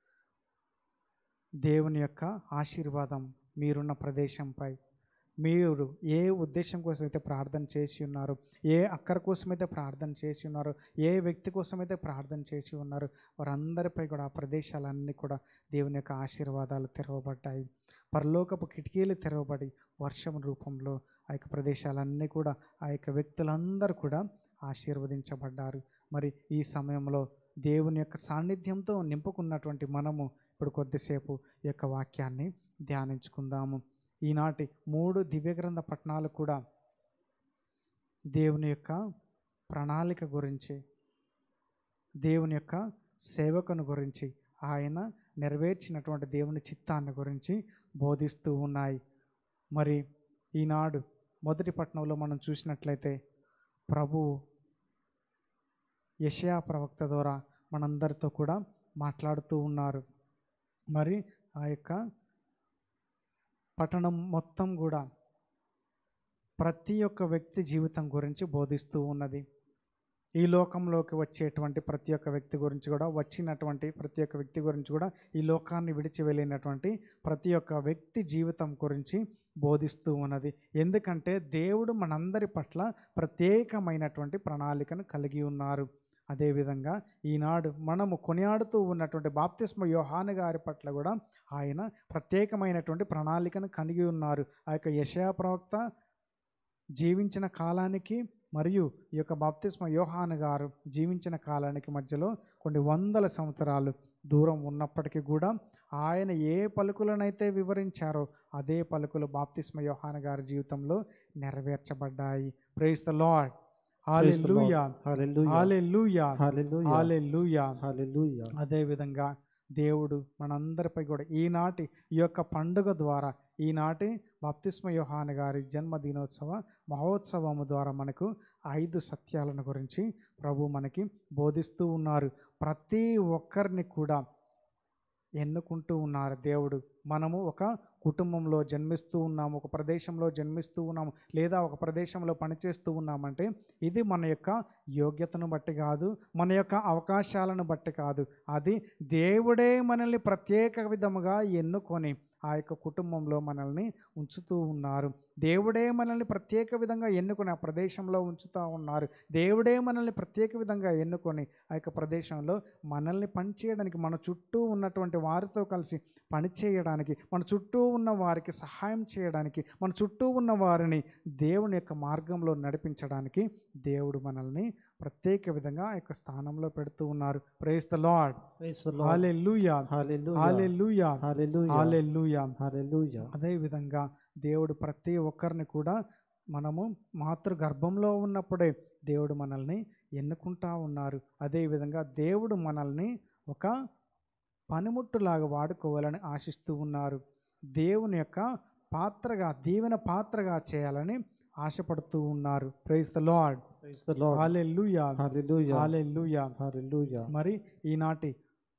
దేవుని యొక్క ఆశీర్వాదం మీరున్న ప్రదేశంపై మీరు ఏ ఉద్దేశం కోసం అయితే ప్రార్థన చేసి ఉన్నారు ఏ అక్కర కోసమైతే ప్రార్థన చేసి ఉన్నారు ఏ వ్యక్తి కోసమైతే ప్రార్థన చేసి ఉన్నారు వారందరిపై కూడా ఆ ప్రదేశాలన్నీ కూడా దేవుని యొక్క ఆశీర్వాదాలు తెరవబడ్డాయి పరలోకపు కిటికీలు తెరవబడి వర్షం రూపంలో ఆ యొక్క ప్రదేశాలన్నీ కూడా ఆ యొక్క వ్యక్తులందరూ కూడా ఆశీర్వదించబడ్డారు మరి ఈ సమయంలో దేవుని యొక్క సాన్నిధ్యంతో నింపుకున్నటువంటి మనము ఇప్పుడు కొద్దిసేపు ఈ యొక్క వాక్యాన్ని ధ్యానించుకుందాము ఈనాటి మూడు దివ్యగ్రంథ పట్టణాలు కూడా దేవుని యొక్క ప్రణాళిక గురించి దేవుని యొక్క సేవకుని గురించి ఆయన నెరవేర్చినటువంటి దేవుని చిత్తాన్ని గురించి బోధిస్తూ ఉన్నాయి మరి ఈనాడు మొదటి పట్టణంలో మనం చూసినట్లయితే ప్రభువు యషయా ప్రవక్త ద్వారా మనందరితో కూడా మాట్లాడుతూ ఉన్నారు మరి ఆ యొక్క పట్టణం మొత్తం కూడా ప్రతి ఒక్క వ్యక్తి జీవితం గురించి బోధిస్తూ ఉన్నది ఈ లోకంలోకి వచ్చేటువంటి ప్రతి ఒక్క వ్యక్తి గురించి కూడా వచ్చినటువంటి ప్రతి ఒక్క వ్యక్తి గురించి కూడా ఈ లోకాన్ని విడిచి వెళ్ళినటువంటి ప్రతి ఒక్క వ్యక్తి జీవితం గురించి బోధిస్తూ ఉన్నది ఎందుకంటే దేవుడు మనందరి పట్ల ప్రత్యేకమైనటువంటి ప్రణాళికను కలిగి ఉన్నారు అదేవిధంగా ఈనాడు మనము కొనియాడుతూ ఉన్నటువంటి బాప్తిస్మ యోహాను గారి పట్ల కూడా ఆయన ప్రత్యేకమైనటువంటి ప్రణాళికను కలిగి ఉన్నారు ఆ యొక్క యశయా ప్రవక్త జీవించిన కాలానికి మరియు ఈ యొక్క బాప్తిస్మ యోహాను గారు జీవించిన కాలానికి మధ్యలో కొన్ని వందల సంవత్సరాలు దూరం ఉన్నప్పటికీ కూడా ఆయన ఏ పలుకులనైతే వివరించారో అదే పలుకులు బాప్తిస్మ యోహాను గారి జీవితంలో నెరవేర్చబడ్డాయి price the lord Praise the Lord. Hallelujah Hallelujah. Hallelujah Hallelujah. Hallelujah Hallelujah. అదేవిధంగా దేవుడు మనందరిపై కూడా ఈనాటి ఈ యొక్క పండుగ ద్వారా ఈనాటి బాప్తిస్మ యోహాన్ గారి జన్మదినోత్సవ మహోత్సవము ద్వారా మనకు ఐదు సత్యాలను గురించి ప్రభు మనకి బోధిస్తూ ఉన్నారు ప్రతి ఒక్కరిని కూడా ఎన్నుకుంటూ ఉన్నారు దేవుడు మనము ఒక కుటుంబంలో జన్మిస్తూ ఉన్నాము ఒక ప్రదేశంలో జన్మిస్తూ ఉన్నాము లేదా ఒక ప్రదేశంలో పనిచేస్తూ ఉన్నామంటే ఇది మన యొక్క యోగ్యతను బట్టి కాదు మన యొక్క అవకాశాలను బట్టి కాదు అది దేవుడే మనల్ని ప్రత్యేక విధముగా ఎన్నుకొని ఆ యొక్క కుటుంబంలో మనల్ని ఉంచుతూ ఉన్నారు దేవుడే మనల్ని ప్రత్యేక విధంగా ఎన్నుకొని ఆ ప్రదేశంలో ఉంచుతూ ఉన్నారు దేవుడే మనల్ని ప్రత్యేక విధంగా ఎన్నుకొని ఆ యొక్క ప్రదేశంలో మనల్ని పనిచేయడానికి మన చుట్టూ ఉన్నటువంటి వారితో కలిసి పనిచేయడానికి మన చుట్టూ ఉన్న వారికి సహాయం చేయడానికి మన చుట్టూ ఉన్న వారిని దేవుని యొక్క మార్గంలో నడిపించడానికి దేవుడు మనల్ని ప్రత్యేక విధంగా ఆ యొక్క స్థానంలో పెడుతూ ఉన్నారు praise the lord Praise the Lord. Hallelujah Hallelujah. Hallelujah Hallelujah. Hallelujah Hallelujah. అదే విధంగా దేవుడు ప్రతి ఒక్కరిని కూడా మనము మాతృ గర్భంలో ఉన్నప్పుడే దేవుడు మనల్ని ఎన్నుకుంటా ఉన్నారు అదేవిధంగా దేవుడు మనల్ని ఒక పనిముట్టులాగా వాడుకోవాలని ఆశిస్తూ ఉన్నారు దేవుని యొక్క పాత్రగా దీవెన పాత్రగా చేయాలని ఆశపడుతూ ఉన్నారు praise the lord Praise the Lord. Hallelujah Hallelujah. Hallelujah Hallelujah. మరి ఈనాటి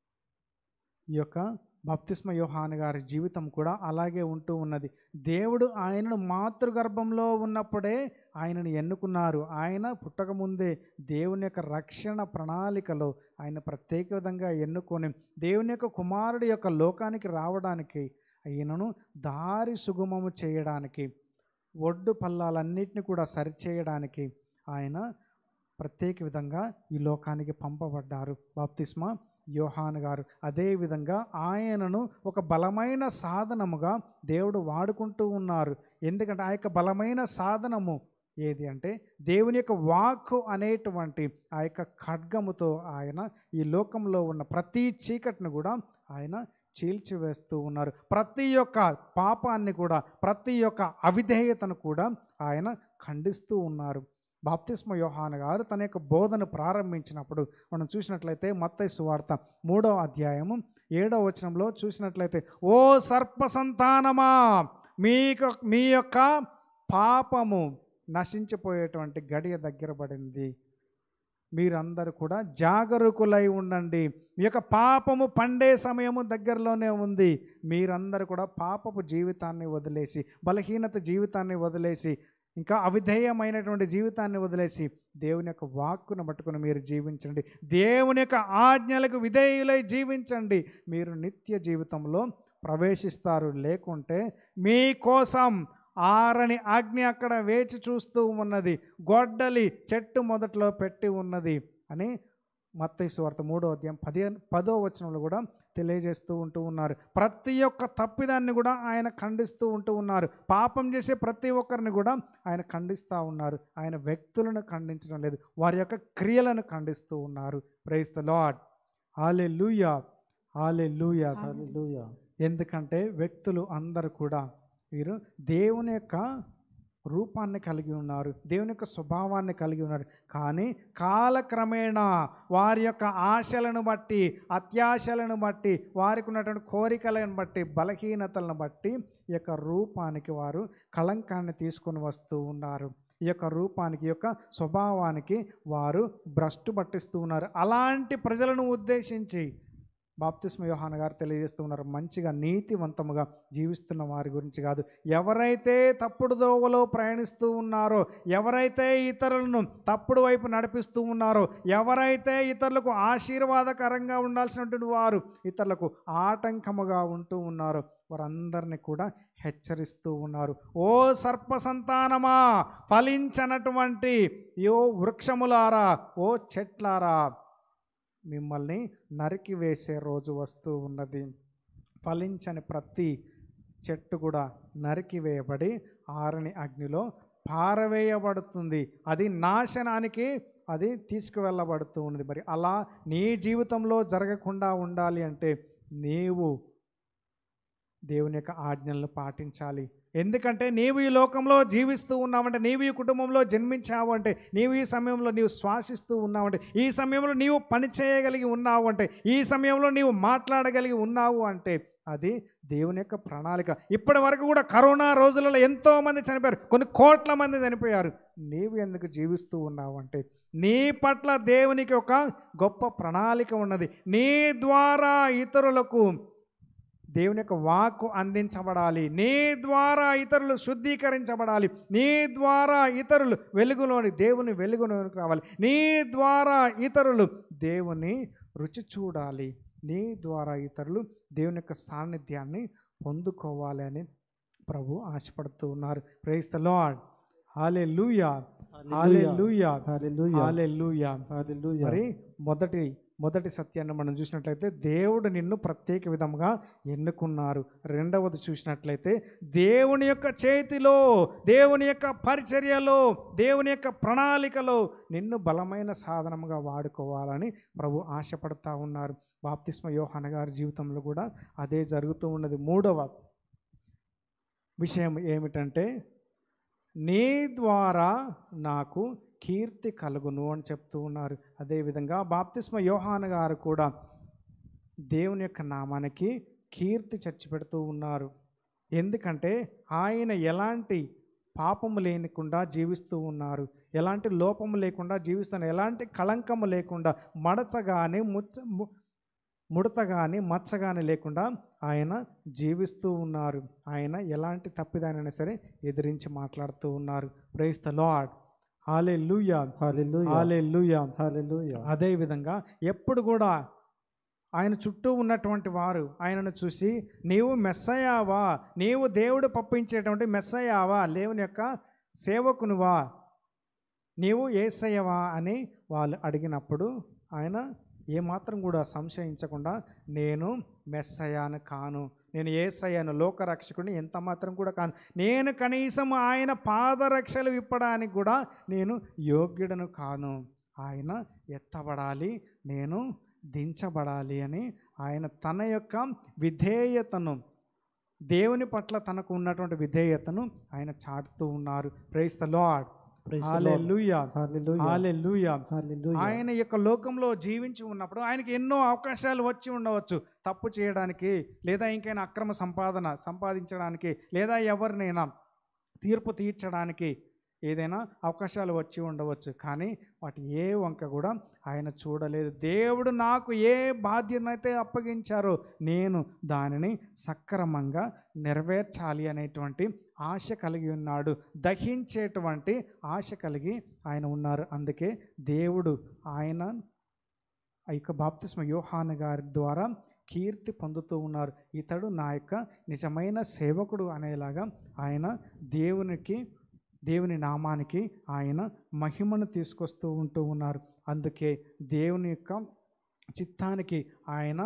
ఈ యొక్క బప్తిస్మ యోహాన్ గారి జీవితం కూడా అలాగే ఉంటూ ఉన్నది దేవుడు ఆయనను మాతృగర్భంలో ఉన్నప్పుడే ఆయనను ఎన్నుకున్నారు ఆయన పుట్టకముందే దేవుని యొక్క రక్షణ ప్రణాళికలో ఆయన ప్రత్యేక విధంగా ఎన్నుకొని దేవుని యొక్క కుమారుడి యొక్క లోకానికి రావడానికి ఆయనను దారి సుగమము చేయడానికి ఒడ్డు పల్లాలన్నిటిని కూడా సరిచేయడానికి ఆయన ప్రత్యేక విధంగా ఈ లోకానికి పంపబడ్డారు బాప్తిస్మ యోహాన్ గారు అదేవిధంగా ఆయనను ఒక బలమైన సాధనముగా దేవుడు వాడుకుంటూ ఉన్నారు ఎందుకంటే ఆ యొక్క బలమైన సాధనము ఏది అంటే దేవుని యొక్క వాక్కు అనేటువంటి ఆ యొక్క ఖడ్గముతో ఆయన ఈ లోకంలో ఉన్న ప్రతి చీకటిని కూడా ఆయన చీల్చివేస్తూ ఉన్నారు ప్రతి ఒక్క పాపాన్ని కూడా ప్రతి ఒక్క అవిధేయతను కూడా ఆయన ఖండిస్తూ ఉన్నారు బాప్తిస్మ యోహాన్ గారు తన యొక్క బోధన ప్రారంభించినప్పుడు మనం చూసినట్లయితే మత్తయి సువార్త మూడవ అధ్యాయము ఏడవ వచనంలో చూసినట్లయితే ఓ సర్ప సంతానమా మీకు మీ యొక్క పాపము నశించిపోయేటువంటి గడియ దగ్గర పడింది మీరందరూ కూడా జాగరూకులై ఉండండి మీ యొక్క పాపము పండే సమయము దగ్గరలోనే ఉంది మీరందరూ కూడా పాపపు జీవితాన్ని వదిలేసి బలహీనత జీవితాన్ని వదిలేసి ఇంకా అవిధేయమైనటువంటి జీవితాన్ని వదిలేసి దేవుని యొక్క వాక్కును పట్టుకుని మీరు జీవించండి దేవుని యొక్క ఆజ్ఞలకు విధేయులై జీవించండి మీరు నిత్య జీవితంలో ప్రవేశిస్తారు లేకుంటే మీకోసం ఆరని ఆజ్ఞ అక్కడ వేచి చూస్తూ ఉన్నది గొడ్డలి చెట్టు మొదట్లో పెట్టి ఉన్నది అని మత్తయి సువార్త మూడో అధ్యాయం పది పదో వచనంలో కూడా తెలియజేస్తూ ఉంటూ ఉన్నారు ప్రతి ఒక్క తప్పిదాన్ని కూడా ఆయన ఖండిస్తూ ఉంటూ ఉన్నారు పాపం చేసే ప్రతి ఒక్కరిని కూడా ఆయన ఖండిస్తూ ఉన్నారు ఆయన వ్యక్తులను ఖండించడం లేదు వారి యొక్క క్రియలను ఖండిస్తూ ఉన్నారు ప్రైస్ ద లాడ్ ఆలే లూయా ఆలే లూయా హల్లెలూయా ఎందుకంటే వ్యక్తులు అందరూ కూడా వీరు దేవుని యొక్క రూపాన్ని కలిగి ఉన్నారు దేవుని యొక్క స్వభావాన్ని కలిగి ఉన్నారు కానీ కాలక్రమేణా వారి యొక్క ఆశలను బట్టి అత్యాశలను బట్టి వారికి ఉన్నటువంటి కోరికలను బట్టి బలహీనతలను బట్టి ఈ యొక్క రూపానికి వారు కళంకాన్ని తీసుకొని వస్తూ ఉన్నారు ఈ యొక్క రూపానికి ఈ యొక్క స్వభావానికి వారు భ్రష్టు పట్టిస్తూ ఉన్నారు అలాంటి ప్రజలను ఉద్దేశించి బాప్తిస్మ యోహాన్ గారు తెలియజేస్తూ ఉన్నారు మంచిగా నీతివంతముగా జీవిస్తున్న వారి గురించి కాదు ఎవరైతే తప్పుడు దోవలో ప్రయాణిస్తూ ఉన్నారో ఎవరైతే ఇతరులను తప్పుడు వైపు నడిపిస్తూ ఉన్నారో ఎవరైతే ఇతరులకు ఆశీర్వాదకరంగా ఉండాల్సినటువంటి వారు ఇతరులకు ఆటంకముగా ఉంటూ ఉన్నారో వారందరినీ కూడా హెచ్చరిస్తూ ఉన్నారు ఓ సర్ప సంతానమా ఫలించనటువంటి యో వృక్షములారా ఓ చెట్లారా మిమ్మల్ని నరికి వేసే రోజు వస్తూ ఉన్నది ఫలించని ప్రతి చెట్టు కూడా నరికి వేయబడి ఆరని అగ్నిలో పారవేయబడుతుంది అది నాశనానికి అది తీసుకువెళ్ళబడుతూ ఉన్నది మరి అలా నీ జీవితంలో జరగకుండా ఉండాలి అంటే నీవు దేవుని యొక్క ఆజ్ఞలను పాటించాలి ఎందుకంటే నీవు ఈ లోకంలో జీవిస్తూ ఉన్నావంటే నీవు ఈ కుటుంబంలో జన్మించావు అంటే నీవు ఈ సమయంలో నీవు శ్వాసిస్తూ ఉన్నావంటే ఈ సమయంలో నీవు పని చేయగలిగి ఉన్నావు అంటే ఈ సమయంలో నీవు మాట్లాడగలిగి ఉన్నావు అంటే అది దేవుని యొక్క ప్రణాళిక ఇప్పటి వరకు కూడా కరోనా రోజులలో ఎంతో మంది చనిపోయారు కొన్ని కోట్ల మంది చనిపోయారు నీవు ఎందుకు జీవిస్తూ ఉన్నావు అంటే నీ పట్ల దేవునికి ఒక గొప్ప ప్రణాళిక ఉన్నది నీ ద్వారా ఇతరులకు దేవుని యొక్క వాక్కు అందించబడాలి నీ ద్వారా ఇతరులు శుద్ధీకరించబడాలి నీ ద్వారా ఇతరులు వెలుగులోని దేవుని వెలుగులోనికి రావాలి నీ ద్వారా ఇతరులు దేవుని రుచి చూడాలి నీ ద్వారా ఇతరులు దేవుని యొక్క సాన్నిధ్యాన్ని పొందుకోవాలి అని ప్రభు ఆశపడుతూ ఉన్నారు ప్రైస్ ద లార్డ్ హాలే లూయా హాలే లూయా హల్లెలూయా హాలే లూయా హల్లెలూయా మరి మొదటి మొదటి సత్యాన్ని మనం చూసినట్లయితే దేవుడు నిన్ను ప్రత్యేక విధంగా ఎన్నుకున్నారు రెండవది చూసినట్లయితే దేవుని యొక్క చేతిలో దేవుని యొక్క పరిచర్యలో దేవుని యొక్క ప్రణాళికలో నిన్ను బలమైన సాధనముగా వాడుకోవాలని ప్రభు ఆశపడతా ఉన్నారు బాప్తిస్మ యోహాన గారి జీవితంలో కూడా అదే జరుగుతూ ఉన్నది మూడవ విషయం ఏమిటంటే నీ ద్వారా నాకు కీర్తి కలుగును అని చెప్తూ ఉన్నారు అదేవిధంగా బాప్తిస్మ యోహాన్ గారు కూడా దేవుని యొక్క నామానికి కీర్తి చచ్చిపెడుతూ ఉన్నారు ఎందుకంటే ఆయన ఎలాంటి పాపము లేకుండా జీవిస్తూ ఉన్నారు ఎలాంటి లోపము లేకుండా జీవిస్తున్నారు ఎలాంటి కళంకము లేకుండా మడచ కానీ ముచ్చ ము- ముడత కానీ మచ్చ కానీ లేకుండా ఆయన జీవిస్తూ ఉన్నారు ఆయన ఎలాంటి తప్పిదానైనా సరే ఎదిరించి మాట్లాడుతూ ఉన్నారు ప్రైస్ ద లాడ్ హాలే లూయా హల్లెలూయా హాలే లూయా హల్లెలూయా అదేవిధంగా ఎప్పుడు కూడా ఆయన చుట్టూ ఉన్నటువంటి వారు ఆయనను చూసి నీవు మెస్సయావా నీవు దేవుడు పప్పించేటువంటి మెస్సయావా దేవుని యొక్క సేవకునివా నీవు ఏసయ్యవా అని వాళ్ళు అడిగినప్పుడు ఆయన ఏమాత్రం కూడా సంశయించకుండా నేను మెస్సయాను కాను నేను ఏసయ్యాను లోకరక్షకుడిని ఎంత మాత్రం కూడా కాను నేను కనీసం ఆయన పాదరక్షలు విప్పడానికి కూడా నేను యోగ్యుడను కాను ఆయన ఎత్తబడాలి నేను దించబడాలి అని ఆయన తన యొక్క విధేయతను దేవుని పట్ల తనకు ఉన్నటువంటి విధేయతను ఆయన చాటుతూ ఉన్నారు price the lord Praise the Lord. Hallelujah Hallelujah. Hallelujah Hallelujah. ఆయన యొక్క లోకంలో జీవించి ఉన్నప్పుడు ఆయనకి ఎన్నో అవకాశాలు వచ్చి ఉండవచ్చు తప్పు చేయడానికి లేదా ఇంకైనా అక్రమ సంపాదన సంపాదించడానికి లేదా ఎవరినైనా తీర్పు తీర్చడానికి ఏదైనా అవకాశాలు వచ్చి ఉండవచ్చు కానీ వాటి ఏ వంక కూడా ఆయన చూడలేదు దేవుడు నాకు ఏ బాధ్యతనైతే అప్పగించారో నేను దానిని సక్రమంగా నెరవేర్చాలి అనేటువంటి ఆశ కలిగి ఉన్నాడు దహించేటువంటి ఆశ కలిగి ఆయన ఉన్నారు అందుకే దేవుడు ఆయన ఆ యొక్క బాప్తిస్మ యోహాన్ గారి ద్వారా కీర్తి పొందుతూ ఉన్నారు ఇతడు నా యొక్క నిజమైన సేవకుడు అనేలాగా ఆయన దేవునికి దేవుని నామానికి ఆయన మహిమను తీసుకొస్తూ ఉంటూ ఉన్నారు అందుకే దేవుని యొక్క చిత్తానికి ఆయన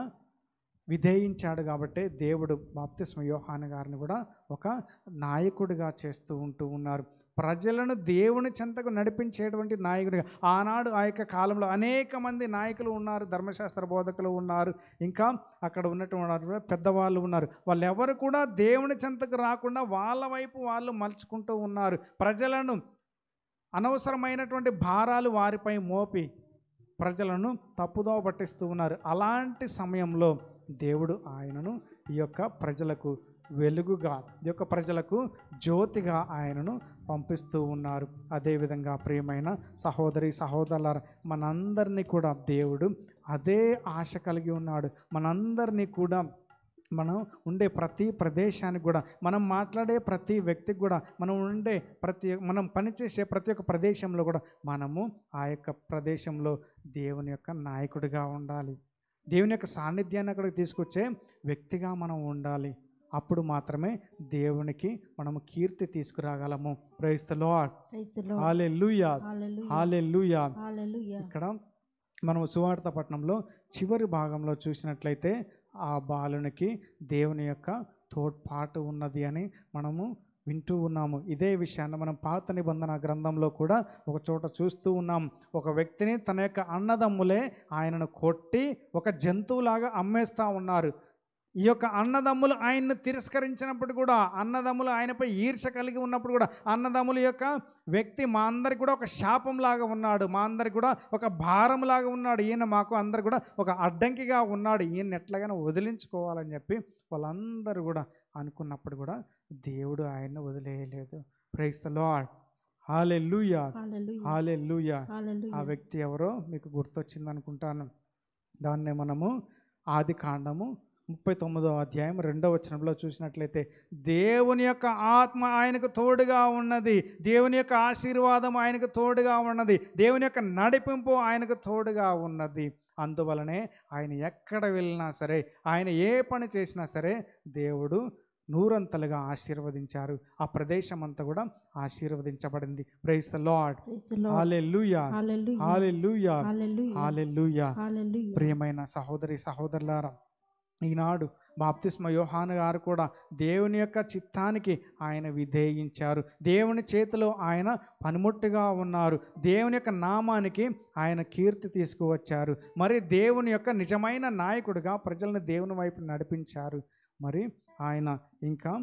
విధేయించాడు కాబట్టే దేవుడు బాప్తిస్మ యోహాన్ గారిని కూడా ఒక నాయకుడిగా చేస్తూ ఉంటూ ఉన్నారు ప్రజలను దేవుని చెంతకు నడిపించేటువంటి నాయకుడిగా ఆనాడు ఆ యొక్క కాలంలో అనేక మంది నాయకులు ఉన్నారు ధర్మశాస్త్ర బోధకులు ఉన్నారు ఇంకా అక్కడ ఉన్నటువంటి పెద్దవాళ్ళు ఉన్నారు వాళ్ళు ఎవరు కూడా దేవుని చెంతకు రాకుండా వాళ్ళ వైపు వాళ్ళు మలుచుకుంటూ ఉన్నారు ప్రజలను అనవసరమైనటువంటి భారాలు వారిపై మోపి ప్రజలను తప్పుదోవ పట్టిస్తూ ఉన్నారు అలాంటి సమయంలో దేవుడు ఆయనను ఈ యొక్క ప్రజలకు వెలుగుగా ఈ యొక్క ప్రజలకు జ్యోతిగా ఆయనను పంపిస్తూ ఉన్నారు అదేవిధంగా ప్రియమైన సహోదరి సహోదరుల మనందరినీ కూడా దేవుడు అదే ఆశ కలిగి ఉన్నాడు మనందరినీ కూడా మనం ఉండే ప్రతి ప్రదేశానికి కూడా మనం మాట్లాడే ప్రతి వ్యక్తికి కూడా మనం ఉండే ప్రతి మనం పనిచేసే ప్రతి ఒక్క ప్రదేశంలో కూడా మనము ఆ యొక్క ప్రదేశంలో దేవుని యొక్క నాయకుడిగా ఉండాలి దేవుని యొక్క సాన్నిధ్యాన్ని అక్కడికి తీసుకొచ్చే వ్యక్తిగా మనం ఉండాలి అప్పుడు మాత్రమే దేవునికి మనము కీర్తి తీసుకురాగలము praise the Lord praise the Lord hallelujah hallelujah hallelujah hallelujah ఇక్కడ మనం సువార్త పట్టణంలో చివరి భాగంలో చూసినట్లయితే ఆ బాలునికి దేవుని యొక్క తోడ్పాటు ఉన్నది అని మనము వింటూ ఉన్నాము ఇదే విషయాన్ని మనం పాత నిబంధన గ్రంథంలో కూడా ఒక చోట చూస్తూ ఉన్నాం ఒక వ్యక్తిని తన యొక్క అన్నదమ్ములే ఆయనను కొట్టి ఒక జంతువులాగా అమ్మేస్తూ ఉన్నారు ఈ యొక్క అన్నదమ్ములు ఆయన్ను తిరస్కరించినప్పుడు కూడా అన్నదమ్ములు ఆయనపై ఈర్ష కలిగి ఉన్నప్పుడు కూడా అన్నదమ్ముల యొక్క వ్యక్తి మా అందరికి కూడా ఒక శాపంలాగా ఉన్నాడు మా అందరికి కూడా ఒక భారంలాగా ఉన్నాడు ఈయన మాకు అందరు కూడా ఒక అడ్డంకిగా ఉన్నాడు ఈయన ఎట్లాగైనా వదిలించుకోవాలని చెప్పి వాళ్ళందరూ కూడా అనుకున్నప్పుడు కూడా దేవుడు ఆయన్ని వదిలేయలేదు ప్రైస్ ద లార్డ్ హాలే లూయా హల్లెలూయా హాలే లూయా ఆ హల్లెలూయా వ్యక్తి ఎవరో మీకు గుర్తొచ్చింది అనుకుంటాను దాన్నే మనము ఆది కాండము ముప్పై తొమ్మిదో అధ్యాయం రెండో వచనంలో చూసినట్లయితే దేవుని యొక్క ఆత్మ ఆయనకు తోడుగా ఉన్నది దేవుని యొక్క ఆశీర్వాదం ఆయనకు తోడుగా ఉన్నది దేవుని యొక్క నడిపింపు ఆయనకు తోడుగా ఉన్నది అందువలనే ఆయన ఎక్కడ వెళ్ళినా సరే ఆయన ఏ పని చేసినా సరే దేవుడు నూరంతలుగా ఆశీర్వదించారు ఆ ప్రదేశం అంతా కూడా ఆశీర్వదించబడింది praise the Lord praise the Lord hallelujah hallelujah hallelujah hallelujah hallelujah hallelujah ప్రియమైన సహోదరి సహోదరులారా ఈనాడు బాప్తిస్మ యోహాను గారు కూడా దేవుని యొక్క చిత్తానికి ఆయన విధేయించారు దేవుని చేతిలో ఆయన పనిముట్టుగా ఉన్నారు దేవుని యొక్క నామానికి ఆయన కీర్తి తీసుకువచ్చారు మరి దేవుని యొక్క నిజమైన నాయకుడిగా ప్రజలను దేవుని వైపు నడిపించారు మరి ఆయన ఇంకా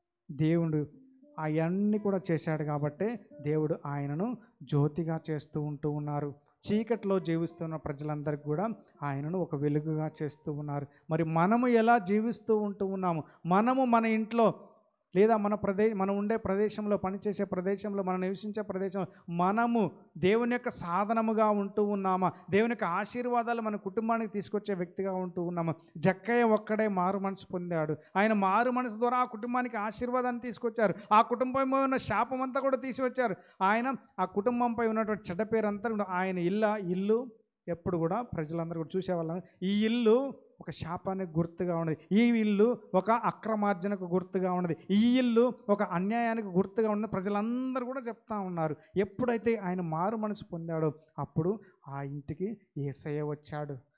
దేవుడు అవన్నీ కూడా చేశాడు కాబట్టే దేవుడు ఆయనను జ్యోతిగా చేస్తూ ఉంటూ ఉన్నారు చీకట్లో జీవిస్తున్న ప్రజలందరికీ కూడా ఆయనను ఒక వెలుగుగా చేస్తూ ఉన్నారు మరి మనము ఎలా జీవిస్తూ ఉంటూ ఉన్నాము మనము మన ఇంట్లో లేదా మన ప్రదే మనం ఉండే ప్రదేశంలో పనిచేసే ప్రదేశంలో మనం నివసించే ప్రదేశంలో మనము దేవుని యొక్క సాధనముగా ఉంటూ ఉన్నామా దేవుని యొక్క ఆశీర్వాదాలు మన కుటుంబానికి తీసుకొచ్చే వ్యక్తిగా ఉంటూ ఉన్నామా జక్కయ్య ఒక్కడే మారు మనసు పొందాడు ఆయన మారు మనసు ద్వారా ఆ కుటుంబానికి ఆశీర్వాదాన్ని తీసుకొచ్చారు ఆ కుటుంబంపై ఉన్న శాపం అంతా కూడా తీసుకొచ్చారు ఆయన ఆ కుటుంబంపై ఉన్నటువంటి చెడ్డ పేరు అంతా కూడా ఆయన ఇల్లు ఇల్లు ఎప్పుడు కూడా ప్రజలందరూ కూడా చూసేవాళ్ళం ఈ ఇల్లు ఒక శాపానికి గుర్తుగా ఉన్నది ఈ ఇల్లు ఒక అక్రమార్జనకు గుర్తుగా ఉన్నది ఈ ఇల్లు ఒక అన్యాయానికి గుర్తుగా ఉన్నది ప్రజలందరూ కూడా చెప్తా ఉన్నారు ఎప్పుడైతే ఆయన మారు మనసు పొందాడో అప్పుడు ఆ ఇంటికి ఏసయ్య వచ్చాడు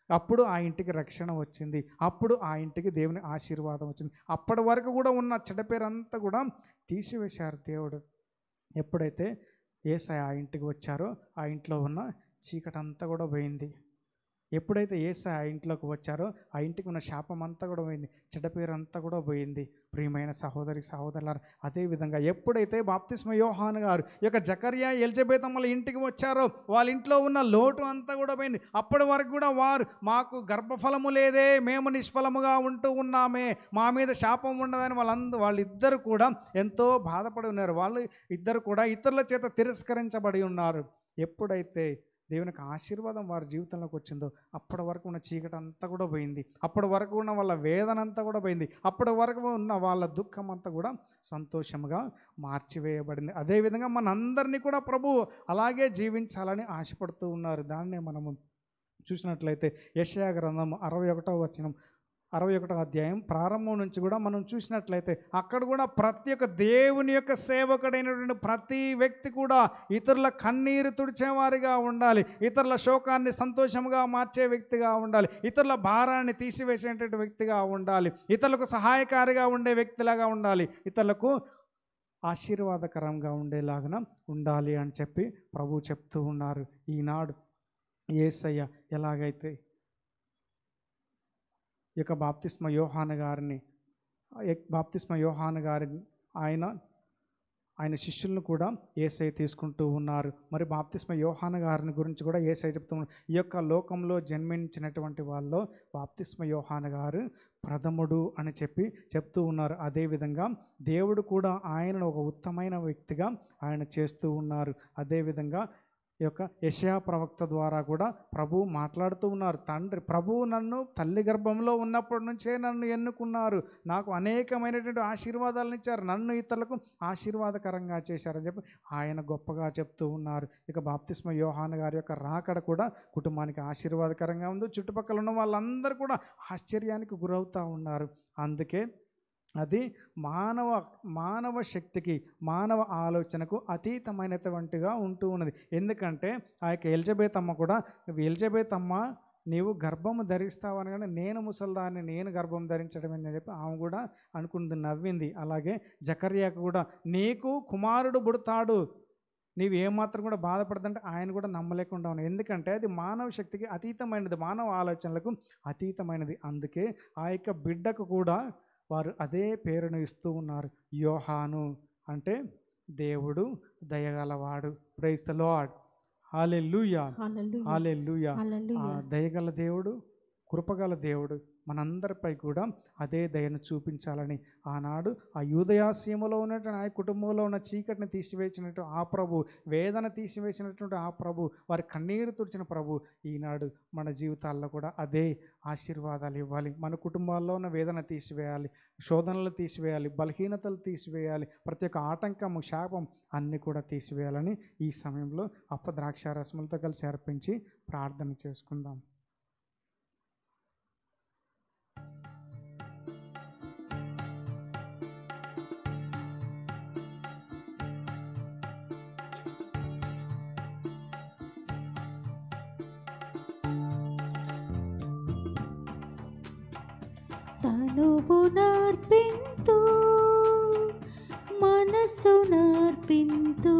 అప్పుడు ఆ ఇంటికి రక్షణ వచ్చింది అప్పుడు ఆ ఇంటికి దేవుని ఆశీర్వాదం వచ్చింది అప్పటి వరకు కూడా ఉన్న చెడ్డ పేరంతా కూడా తీసివేశారు దేవుడు ఎప్పుడైతే ఏసై ఆ ఇంటికి వచ్చారో ఆ ఇంట్లో ఉన్న చీకటంతా కూడా పోయింది ఎప్పుడైతే ఏసై ఆ ఇంట్లోకి వచ్చారో ఆ ఇంటికి ఉన్న శాపం అంతా కూడా పోయింది చెడ్డ పేరు అంతా కూడా పోయింది ప్రియమైన సహోదరి సహోదరులారు అదేవిధంగా ఎప్పుడైతే బాప్తిస్మ యోహాన్ గారు ఈ యొక్క జకర్యా ఎల్జబేతమ్మల ఇంటికి వచ్చారో వాళ్ళ ఇంట్లో ఉన్న లోటు అంతా కూడా పోయింది అప్పటి వరకు కూడా వారు మాకు గర్భఫలము లేదే మేము నిష్ఫలముగా ఉంటూ ఉన్నామే మా మీద శాపం ఉండదని వాళ్ళందరూ వాళ్ళిద్దరు కూడా ఎంతో బాధపడి ఉన్నారు వాళ్ళు ఇద్దరు కూడా ఇతరుల చేత తిరస్కరించబడి ఉన్నారు ఎప్పుడైతే దేవునికి ఆశీర్వాదం వారి జీవితంలోకి వచ్చిందో అప్పటి వరకు ఉన్న చీకటి అంతా కూడా పోయింది అప్పటి వరకు ఉన్న వాళ్ళ వేదన అంతా కూడా పోయింది అప్పటి వరకు ఉన్న వాళ్ళ దుఃఖం అంతా కూడా సంతోషముగా మార్చివేయబడింది అదేవిధంగా మనందరినీ కూడా ప్రభు అలాగే జీవించాలని ఆశపడుతూ ఉన్నారు దాన్నే మనము చూసినట్లయితే యశయా గ్రంథం అరవై ఒకటో వచనం అరవై ఒకటో అధ్యాయం ప్రారంభం నుంచి కూడా మనం చూసినట్లయితే అక్కడ కూడా ప్రతి ఒక్క దేవుని యొక్క సేవకుడైనటువంటి ప్రతి వ్యక్తి కూడా ఇతరుల కన్నీరు తుడిచేవారిగా ఉండాలి ఇతరుల శోకాన్ని సంతోషంగా మార్చే వ్యక్తిగా ఉండాలి ఇతరుల భారాన్ని తీసివేసేటువంటి వ్యక్తిగా ఉండాలి ఇతరులకు సహాయకారిగా ఉండే వ్యక్తిలాగా ఉండాలి ఇతరులకు ఆశీర్వాదకరంగా ఉండేలాగా ఉండాలి అని చెప్పి ప్రభు చెప్తూ ఉన్నారు ఈనాడు ఏసయ్య ఎలాగైతే ఈ యొక్క బాప్తిస్మ యోహాన్ గారిని ఎక్- బాప్తిస్మ యోహాన్ గారిని ఆయన ఆయన శిష్యులను కూడా ఏసై తీసుకుంటూ ఉన్నారు మరి బాప్తిస్మ యోహాన్ గారిని గురించి కూడా ఏసై చెప్తూ ఉన్నారు ఈ యొక్క లోకంలో జన్మించినటువంటి వాళ్ళు బాప్తిస్మ యోహాన్ గారు ప్రథముడు అని చెప్పి చెప్తూ ఉన్నారు అదేవిధంగా దేవుడు కూడా ఆయనను ఒక ఉత్తమైన వ్యక్తిగా ఆయన చేస్తూ ఉన్నారు అదేవిధంగా ఈ యొక్క యశయా ప్రవక్త ద్వారా కూడా ప్రభు మాట్లాడుతూ ఉన్నారు తండ్రి ప్రభువు నన్ను తల్లి గర్భంలో ఉన్నప్పటి నుంచే నన్ను ఎన్నుకున్నారు నాకు అనేకమైనటువంటి ఆశీర్వాదాలను ఇచ్చారు నన్ను ఇతరులకు ఆశీర్వాదకరంగా చేశారని చెప్పి ఆయన గొప్పగా చెప్తూ ఉన్నారు ఇక బాప్తిస్మ యోహాన్ గారి యొక్క రాకడ కూడా కుటుంబానికి ఆశీర్వాదకరంగా ఉంది చుట్టుపక్కల ఉన్న వాళ్ళందరూ కూడా ఆశ్చర్యానికి గురవుతూ ఉన్నారు అందుకే అది మానవ మానవ శక్తికి మానవ ఆలోచనకు అతీతమైనటువంటిగా ఉంటూ ఉన్నది ఎందుకంటే ఆ యొక్క ఎలిజబెత్ అమ్మ కూడా ఎలిజబెత్ అమ్మ నీవు గర్భము ధరిస్తావు అనగానే నేను ముసల్దాన్ని నేను గర్భం ధరించడం అని చెప్పి ఆమె కూడా అనుకుంది నవ్వింది అలాగే జకర్యాకు కూడా నీకు కుమారుడు పుడతాడు నీవు ఏమాత్రం కూడా బాధపడదంటే ఆయన కూడా నమ్మలేకుండా ఉన్నాడు ఎందుకంటే అది మానవ శక్తికి అతీతమైనది మానవ ఆలోచనలకు అతీతమైనది అందుకే ఆ యొక్క బిడ్డకు కూడా వారు అదే పేరును ఇస్తూ ఉన్నారు యోహాను అంటే దేవుడు దయగలవాడు praise the Lord hallelujah hallelujah hallelujah ఆ హల్లెలూయా దయగల దేవుడు కృపగల దేవుడు మనందరిపై కూడా అదే దయను చూపించాలని ఆనాడు ఆ యూదయాసీమలో ఉన్నటువంటి ఆ కుటుంబంలో ఉన్న చీకటిని తీసివేసినట్టు ఆ ప్రభు వేదన తీసివేసినటువంటి ఆ ప్రభు వారి కన్నీరు తుడిచిన ప్రభు ఈనాడు మన జీవితాల్లో కూడా అదే ఆశీర్వాదాలు ఇవ్వాలి మన కుటుంబాల్లో ఉన్న వేదన తీసివేయాలి శోధనలు తీసివేయాలి బలహీనతలు తీసివేయాలి ప్రతి ఒక్క ఆటంకము శాపం అన్నీ కూడా తీసివేయాలని ఈ సమయంలో అప్ప ద్రాక్షారసములతో కలిసి అర్పించి ప్రార్థన చేసుకుందాం తనువు నర్పింతు మనసు నర్పింతు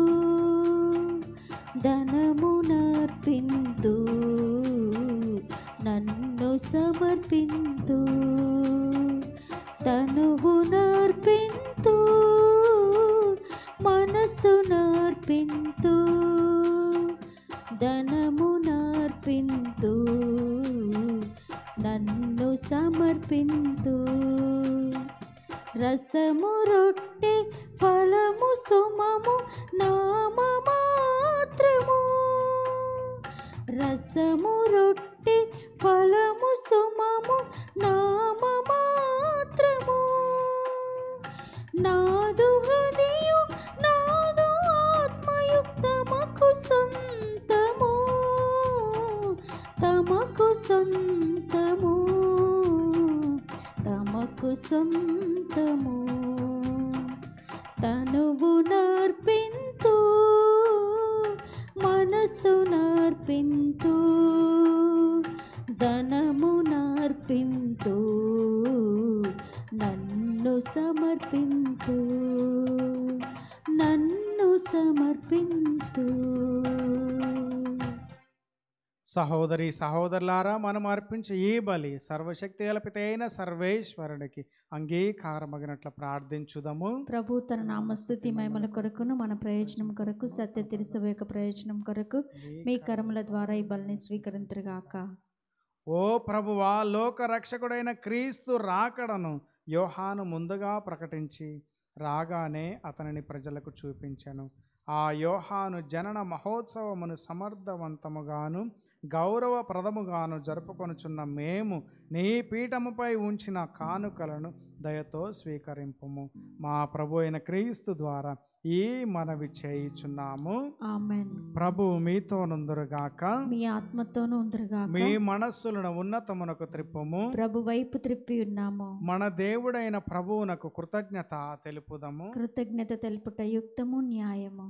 ధనము నర్పింతు నన్ను సమర్పింతు తనువు నర్పింతు మనసు నర్పింతు ధనము నర్పింతు నన్ను సమర్పింతు రసము రొట్టె ఫలము సుమము నామ మాత్రము రసము రొట్టె ఫలము సుమము నామ మాత్రము నాదు హృదయు నాదు ఆత్మయు తమకు సొంతము తమకు సొంతము తమకు సొంతము తనువు నర్పింతు మనసు నర్పింతు ధనమునర్పింతు నన్ను సమర్పింతు నన్ను సమర్పింతు సహోదరి సహోదరులారా మనం అర్పించే ఈ బలి సర్వశక్తి కల్పిత అయిన సర్వేశ్వరునికి అంగీకారమగినట్లు ప్రార్థించుదాము ప్రభు తన నామస్తుతి మహిమల కొరకును మన ప్రయోజనం కొరకు సత్య తిరుసభ యొక్క ప్రయోజనం కొరకు మీ కరముల ద్వారా ఈ బలిని స్వీకరించరుగాక ఓ ప్రభువా లోక రక్షకుడైన క్రీస్తు రాకడను యోహాను ముందుగా ప్రకటించి రాగానే అతనిని ప్రజలకు చూపించెను ఆ యోహాను జనన మహోత్సవమును సమర్థవంతముగాను గౌరవప్రదముగాను జరుపుకొనుచున్న మేము నీ పీఠముపై ఉంచిన కానుకలను దయతో స్వీకరింపుము మా ప్రభు అయిన క్రీస్తు ద్వారా ఈ మనవి చేయుచున్నాము ఆమెన్ ప్రభు మీతో నుందురుగాక మీ ఆత్మతోనూ ఉందరుగాక మీ మనస్సులను ఉన్నతమునకు త్రిప్పుము ప్రభు వైపు త్రిప్పి ఉన్నాము మన దేవుడైన ప్రభువునకు కృతజ్ఞత తెలుపుదము కృతజ్ఞత తెలుపుట యుక్తము న్యాయము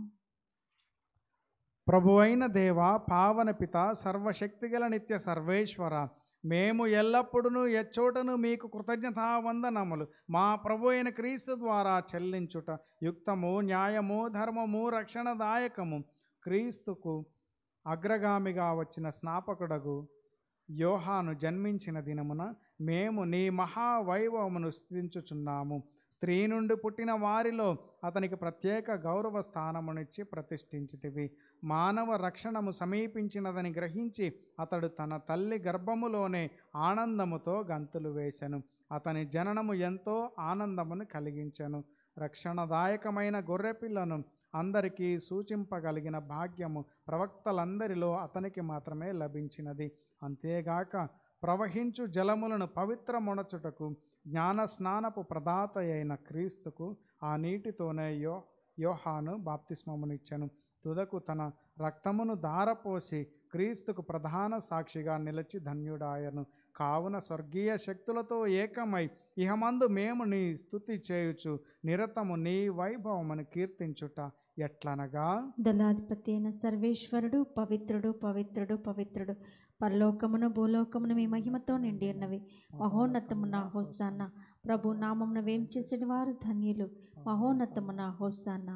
ప్రభువైన దేవ పావన పిత సర్వశక్తిగల నిత్య సర్వేశ్వర మేము ఎల్లప్పుడూ ఎచ్చోటను మీకు కృతజ్ఞతా వందనములు మా ప్రభు అయిన క్రీస్తు ద్వారా చెల్లించుట యుక్తము న్యాయము ధర్మము రక్షణదాయకము క్రీస్తుకు అగ్రగామిగా వచ్చిన స్నాపకుడగు యోహాను జన్మించిన దినమున మేము నీ మహావైభవమును స్థుతించుచున్నాము స్త్రీ నుండి పుట్టిన వారిలో అతనికి ప్రత్యేక గౌరవ స్థానమునిచ్చి ప్రతిష్ఠించితివి మానవ రక్షణము సమీపించినదని గ్రహించి అతడు తన తల్లి గర్భములోనే ఆనందముతో గంతులు వేశెను అతని జననము ఎంతో ఆనందమును కలిగించెను రక్షణదాయకమైన గొర్రెపిల్లను అందరికీ సూచింపగలిగిన భాగ్యము ప్రవక్తలందరిలో అతనికి మాత్రమే లభించినది అంతేగాక ప్రవహించు జలములను పవిత్రముణచుటకు జ్ఞాన స్నానపు ప్రదాత అయిన క్రీస్తుకు ఆ నీటితోనే యో యోహాను బాప్తిస్మమునిచ్చెను తుదకు తన రక్తమును దారపోసి క్రీస్తుకు ప్రధాన సాక్షిగా నిలిచి ధన్యుడాయను కావున స్వర్గీయ శక్తులతో ఏకమై ఇహమందు మేము నీ స్థుతి చేయుచు నిరతము నీ వైభవమును కీర్తించుట ఎట్లనగా దళాధిపతి అయిన సర్వేశ్వరుడు పవిత్రుడు పవిత్రుడు పవిత్రుడు పరలోకమును భూలోకమును మీ మహిమతో నిండి ఉన్నవి మహోన్నతమున హోసాన్న ప్రభు నామమున వేం చేసిన వారు ధన్యులు మహోన్నతమున హోసాన్న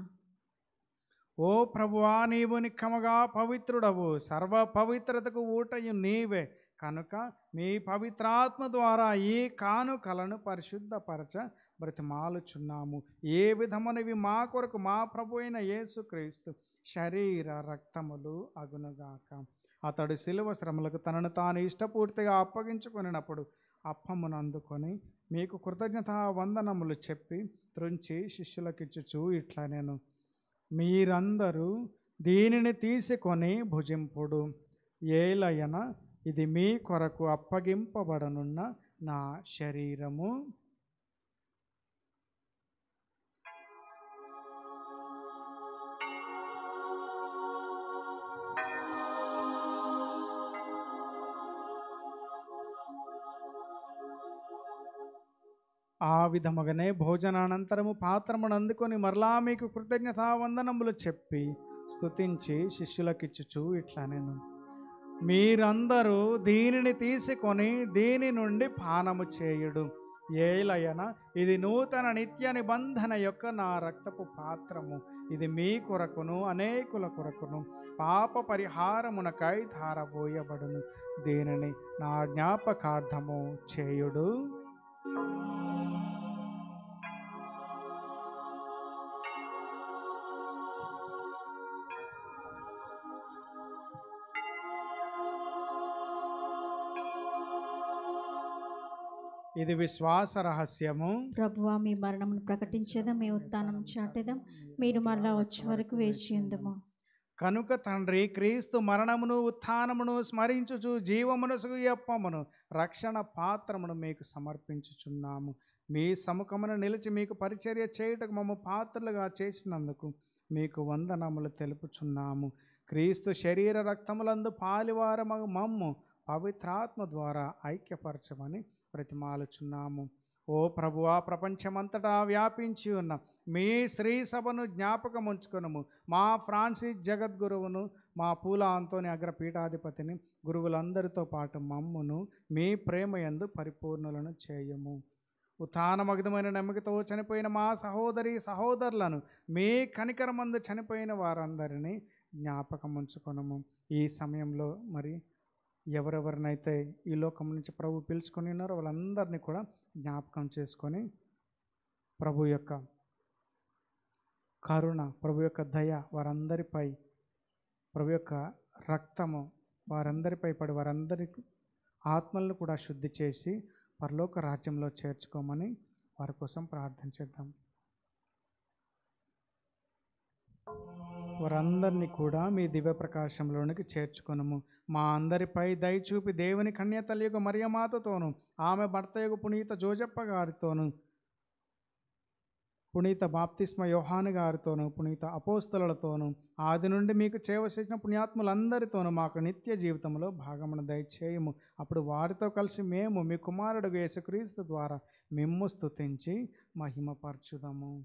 ఓ ప్రభువా నీవు నిక్కముగా పవిత్రుడవు సర్వ పవిత్రతకు ఊటయు నీవే కనుక మీ పవిత్రాత్మ ద్వారా ఈ కానుకలను పరిశుద్ధపరచ బ్రతిమాలుచున్నాము ఏ విధమునవి మా కొరకు మా ప్రభు అయిన యేసుక్రీస్తు శరీర రక్తములు అగునుగాక అతడు శిలువ శ్రమలకు తనను తాను ఇష్టపూర్తిగా అప్పగించుకొనినప్పుడు అప్పమును అందుకొని మీకు కృతజ్ఞత వందనములు చెప్పి త్రుంచి శిష్యులకిచ్చుచూ ఇట్లా నేను మీరందరూ దీనిని తీసుకొని భుజింపుడు ఏలయన ఇది మీ కొరకు అప్పగింపబడనున్న నా శరీరము ఆ విధముగానే భోజనానంతరము పాత్రమును అందుకొని మరలా మీకు కృతజ్ఞతా వందనములు చెప్పి స్తుతించి శిష్యులకిచ్చుచు ఇట్లా నేను మీరందరూ దీనిని తీసుకొని దీని నుండి పానము చేయుడు ఏలయన ఇది నూతన నిత్య నిబంధన యొక్క నా రక్తపు పాత్రము ఇది మీ కొరకును అనేకుల కొరకును పాప పరిహారమునకై ధారబోయబడును దీనిని నా జ్ఞాపకార్థము చేయుడు ఇది విశ్వాస రహస్యము ప్రభువా మీ మరణమును ప్రకటించేదాం మీ ఉత్థానం చాటేదాం మీరు మరలా వచ్చే వరకు వేచి ఉందము కనుక తండ్రి క్రీస్తు మరణమును ఉత్థానమును స్మరించుచు జీవమును సుయప్పమును రక్షణ పాత్రమును మీకు సమర్పించుచున్నాము మీ సముఖమును నిలిచి మీకు పరిచర్య చేయుటకు మమ్మ పాత్రలుగా చేసినందుకు మీకు వందనములు తెలుపుచున్నాము క్రీస్తు శరీర రక్తములందు పాలివారమగు మమ్ము పవిత్రాత్మ ద్వారా ఐక్యపరచమని ప్రతిమాలుచున్నాము ఓ ప్రభువా ప్రపంచమంతటా వ్యాపించి ఉన్న మీ శ్రీ సభను జ్ఞాపకం ఉంచుకొనుము మా ఫ్రాన్సిస్ జగద్గురువును మా పూల అంతోని అగ్రపీఠాధిపతిని గురువులందరితో పాటు మమ్మును మీ ప్రేమ యందు పరిపూర్ణులను చేయము ఉత్థానమగ్ధమైన నమ్మకతో చనిపోయిన మా సహోదరి సహోదరులను మీ కనికరమందు చనిపోయిన వారందరినీ జ్ఞాపకం ఉంచుకొనము ఈ సమయంలో మరి ఎవరెవరినైతే ఈ లోకం నుంచి ప్రభు పిలుచుకొని ఉన్నారో వాళ్ళందరినీ కూడా జ్ఞాపకం చేసుకొని ప్రభు యొక్క కరుణ ప్రభు యొక్క దయ వారందరిపై ప్రభు యొక్క రక్తము వారందరిపై పడి వారందరి ఆత్మలను కూడా శుద్ధి చేసి పరలోక రాజ్యంలో చేర్చుకోమని వారి కోసం ప్రార్థన చేద్దాం వారందరినీ కూడా మీ దివ్య ప్రకాశంలోనికి చేర్చుకొనము మా అందరిపై దయచూపి దేవుని కన్యతల్లి యొక్క మరియమాతతోను ఆమె భర్త యొక్క పునీత జోజప్ప గారితోను పునీత బాప్తిస్మ యోహాను గారితోను పునీత అపోస్తలతోను ఆది నుండి మీకు చేసిన పుణ్యాత్ములందరితోనూ మాకు నిత్య జీవితంలో భాగమును దయచేయము అప్పుడు వారితో కలిసి మేము మీ కుమారుడు యేసుక్రీస్తు ద్వారా మిమ్ము స్తుతించి మహిమపరచుదాము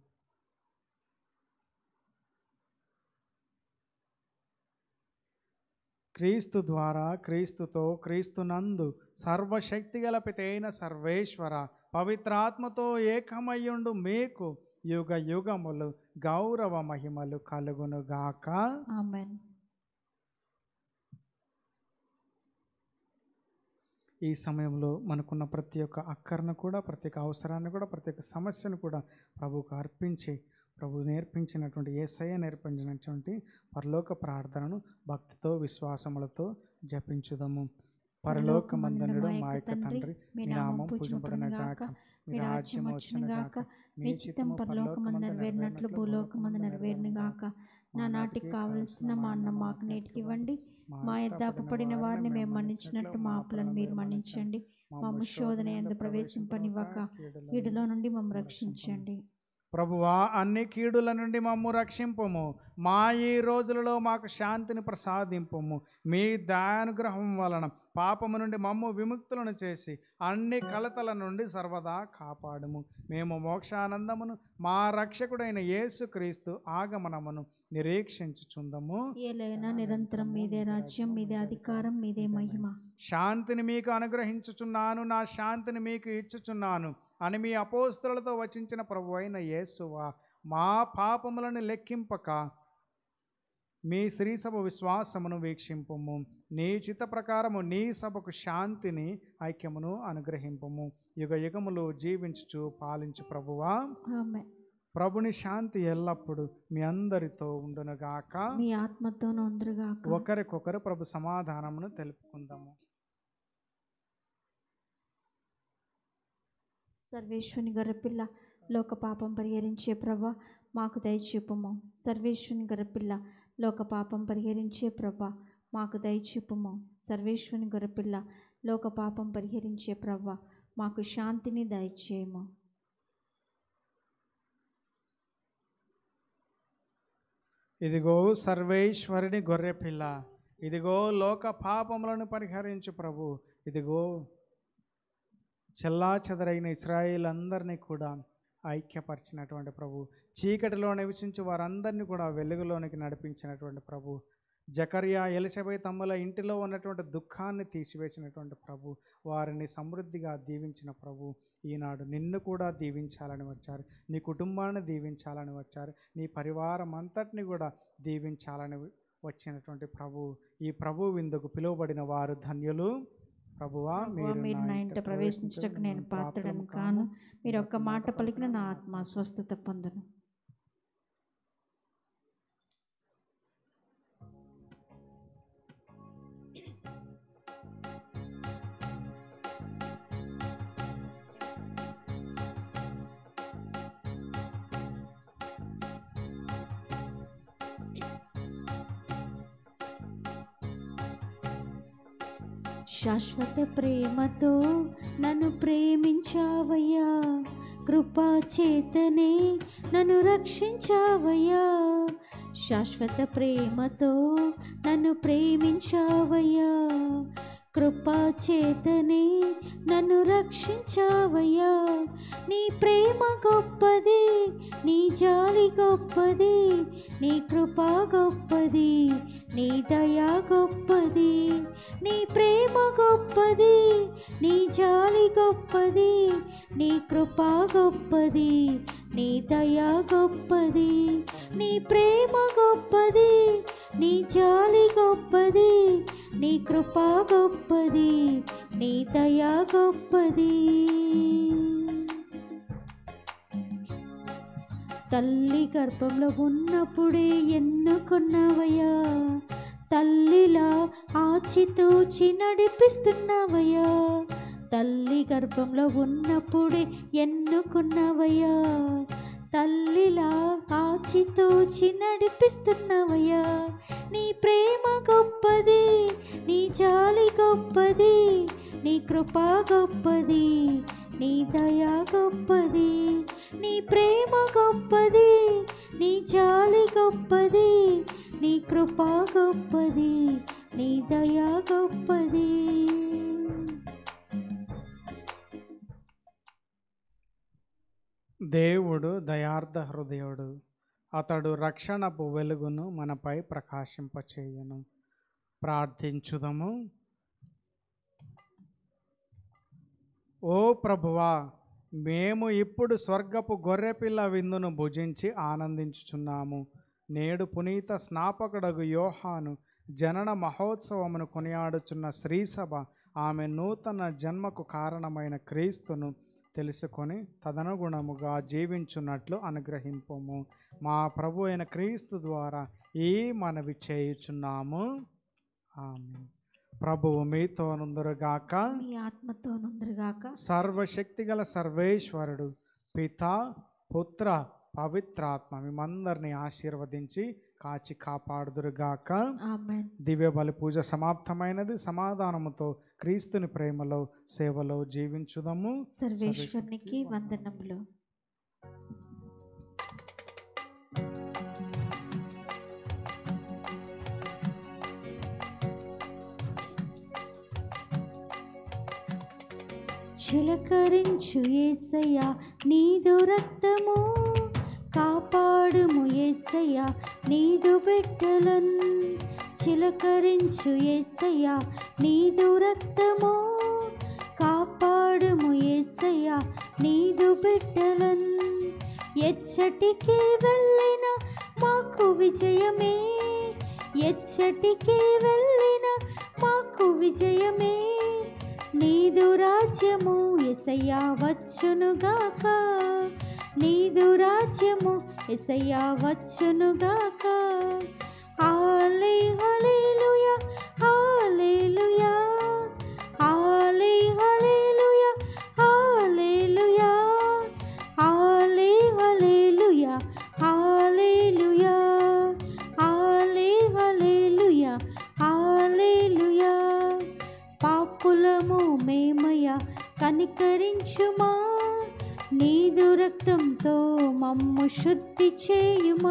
క్రీస్తు ద్వారా క్రీస్తుతో క్రీస్తునందు సర్వశక్తిగల పితైన సర్వేశ్వర పవిత్రాత్మతో ఏకమయ్యుండు మీకు యుగ యుగములు గౌరవ మహిమలు కలుగునుగాక ఆమెన్ ఈ సమయంలో మనకున్న ప్రతి ఒక్క అక్కరను కూడా ప్రతి ఒక్క అవసరాన్ని కూడా ప్రతి ఒక్క సమస్యను కూడా ప్రభువుకు అర్పించి ప్రభు నేర్పించినటువంటి ఏసయ్య నేర్పించినటువంటి పరలోక ప్రార్థనను భక్తితో విశ్వాసములతో జపించుదాము పరలోక మందనుడు మా యొక్క తండ్రి మీ నామం పూజింపడిన గాక మీ రాజ్యం వచ్చిన గాక మీ చిత్తం పరలోకమందు నెరవేరినట్లు భూలోకమందు నెరవేరిన గాక నా నాటికి కావలసిన మా అన్నం మాకు నేటికి ఇవ్వండి మా యొద్ద అప్పుపడిన వారిని మేము మన్నించినట్టు మా అప్పులను మీరు మన్నించండి మా శోధన ఎందు ప్రవేశింపనివ్వక కీడులో నుండి మమ్మల్ని రక్షించండి ప్రభువా అన్ని కీడుల నుండి మమ్ము రక్షింపము మా ఈ రోజులలో మాకు శాంతిని ప్రసాదింపము మీ దయానుగ్రహం వలన పాపము నుండి మమ్ము విముక్తులను చేసి అన్ని కలతల నుండి సర్వదా కాపాడుము మేము మోక్షానందమును మా రక్షకుడైన యేసుక్రీస్తు ఆగమనమును నిరీక్షించుచుందము ఏలైనా నిరంతరం మీదే రాజ్యం మీదే అధికారం మీదే మహిమ శాంతిని మీకు అనుగ్రహించుచున్నాను నా శాంతిని మీకు ఇచ్చుచున్నాను అని మీ అపోస్తులతో వచించిన ప్రభు అయిన యేసువా మా పాపములను లెక్కింపక మీ శ్రీ సభ విశ్వాసమును వీక్షింపము నీ చిత్త ప్రకారము నీ సభకు శాంతిని ఐక్యమును అనుగ్రహింపము యుగ యుగములు జీవించుచు పాలించు ప్రభువా ఆమె ప్రభుని శాంతి ఎల్లప్పుడూ మీ అందరితో ఉండునుగాక మీ ఆత్మతోనూ ఉందరుగాక ఒకరికొకరు ప్రభు సమాధానమును తెలుపుకుందాము సర్వేశ్వని గొర్రెపిల్ల లోక పాపం పరిహరించే ప్రభ మాకు దయచూపుము సర్వేశ్వని గొర్రెపిల్ల లోక పాపం పరిహరించే ప్రభ మాకు దయచూపుము సర్వేశ్వని గొర్రెపిల్ల లోక పాపం పరిహరించే ప్రభ మాకు శాంతిని దయచేయము ఇదిగో సర్వేశ్వరుని గొర్రెపిల్ల ఇదిగో లోక పాపములను పరిహరించు ప్రభు ఇదిగో చెల్లా చెదరైన ఇస్రాయిల్ అందరినీ కూడా ఐక్యపరిచినటువంటి ప్రభు చీకటిలో నివసించి వారందరినీ కూడా వెలుగులోనికి నడిపించినటువంటి ప్రభు జకర్యా ఎలిసబెత్ తమ్ముల ఇంటిలో ఉన్నటువంటి దుఃఖాన్ని తీసివేసినటువంటి ప్రభు వారిని సమృద్ధిగా దీవించిన ప్రభు ఈనాడు నిన్ను కూడా దీవించాలని వచ్చారు నీ కుటుంబాన్ని దీవించాలని వచ్చారు నీ పరివారం అంతటిని కూడా దీవించాలని వచ్చినటువంటి ప్రభు ఈ ప్రభు విందుకు పిలువబడిన వారు ధన్యులు ప్రభువా ప్రభువా, మీరు నా ఇంట ప్రవేశించటకు నేను పాత్రడను కాను మీరు ఒక్క మాట పలికిన నా ఆత్మ స్వస్థత పొందును శాశ్వత ప్రేమతో నన్ను ప్రేమించావయ్యా కృపా చేతనే నన్ను రక్షించావయ్యా శాశ్వత ప్రేమతో నన్ను ప్రేమించావయ్యా కృపా చేతనే నన్ను రక్షించావయ్యా నీ ప్రేమ గొప్పది నీ జాలి గొప్పది నీ కృప గొప్పది నీ దయ గొప్పది నీ ప్రేమ గొప్పది నీ జాలి గొప్పది నీ కృప గొప్పది నీ దయ గొప్పది నీ ప్రేమ గొప్పది నీ జాలి గొప్పది నీ కృప గొప్పది నీ దయ గొప్పది తల్లి గర్భంలో ఉన్నప్పుడే ఎన్నుకున్నావయ్యా తల్లిలా ఆచితూచి నడిపిస్తున్నావయ్యా తల్లి గర్భంలో ఉన్నప్పుడే ఎన్నుకున్నావయ్యా తల్లిలా ఆచితూచి నడిపిస్తున్నావయ్యా నీ ప్రేమ గొప్పది నీ జాలి గొప్పది నీ కృప గొప్పది నీ దయ గొప్పది నీ ప్రేమ గొప్పది నీ జాలి గొప్పది నీ కృప గొప్పది నీ దయ గొప్పది దేవుడు దయార్థ హృదయుడు అతడు రక్షణపు వెలుగును మనపై ప్రకాశింపచేయును ప్రార్థించుదము ఓ ప్రభువా మేము ఇప్పుడు స్వర్గపు గొర్రెపిల్ల విందును భుజించి ఆనందించుచున్నాము నేడు పునీత స్నాపకుడగు యోహాను జనన మహోత్సవమును కొనియాడుచున్న శ్రీసభ ఆమె నూతన జన్మకు కారణమైన క్రీస్తును తెలుసుకొని తదనుగుణముగా జీవించున్నట్లు అనుగ్రహింపము మా ప్రభు అయిన క్రీస్తు ద్వారా ఈ మనవి చేయుచున్నాము ఆమె ప్రభువు మీతో నుందురుగాక మీ ఆత్మతో నుందరుగాక సర్వశక్తిగల సర్వేశ్వరుడు పిత పుత్ర పవిత్రాత్మ మిమ్మందరినీ ఆశీర్వదించి కాచి కాపాడుదురుగాక ఆమెన్ దివ్య బలి పూజ సమాప్తమైనది సమాధానముతో క్రీస్తుని ప్రేమలో సేవలో జీవించుదము సర్వేశ్వరునికి వందనములు చిలకరించు ఏసయ్యా నీదు రక్తము కాపాడుము ఏసయ్యా నీదు బిడ్డలన్ చిలకరించు ఏసయ్యా నీదు రక్తము కాపాడుము ఏసయ్యా నీదు బిడ్డలన్ ఎచ్చటికి వెళ్ళిన మాకు విజయమే ఎచ్చటికి వెళ్ళిన మాకు విజయమే నీదు రాజ్యము ఎసయ్యా వచ్చునుగాక నీదు రాజ్యము ఎసయ్యా వచ్చునుగాక హాలే హల్లెలూయా హల్లెలూయా హాలే హల్లెలూయా హల్లెలూయా హాలే హల్లెలూయా హల్లెలూయా హాలే హల్లెలూయా హల్లెలూయా పాపులము మేమయ కనికరించుమా నీదు రక్తంతో మమ్ము శుద్ధి చేయుమా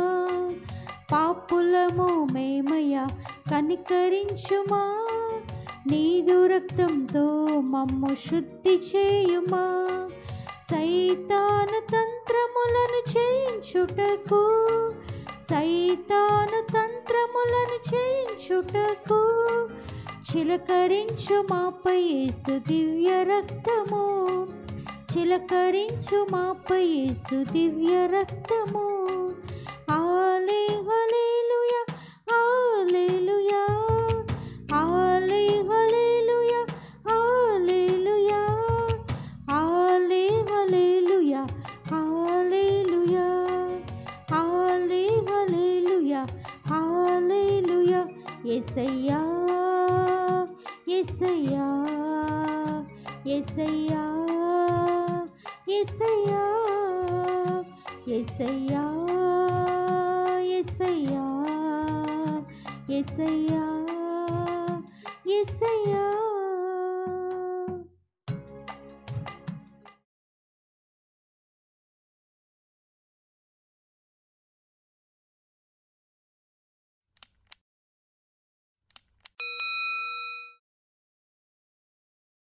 పాపులము మేమయ కనికరించుమా నీదు రక్తంతో మమ్ము శుద్ధి చేయుమా సైతాను తంత్రములను చేయించుటకు సైతాను తంత్రములను చేయించుటకు చిలకరించు మాపై యేసు దివ్య రక్తము చిలకరించు మాపై యేసు దివ్య రక్తము ఆలే హల్లెలూయా హల్లెలూయా ఆలే హల్లెలూయా హల్లెలూయా ఆలే హల్లెలూయా హల్లెలూయా ఆలే హల్లెలూయా హల్లెలూయా యేసయ్యా యేసయ్యా యేసయ్యా యేసయ్యా యేసయ్యా యేసయ్యా యేసయ్యా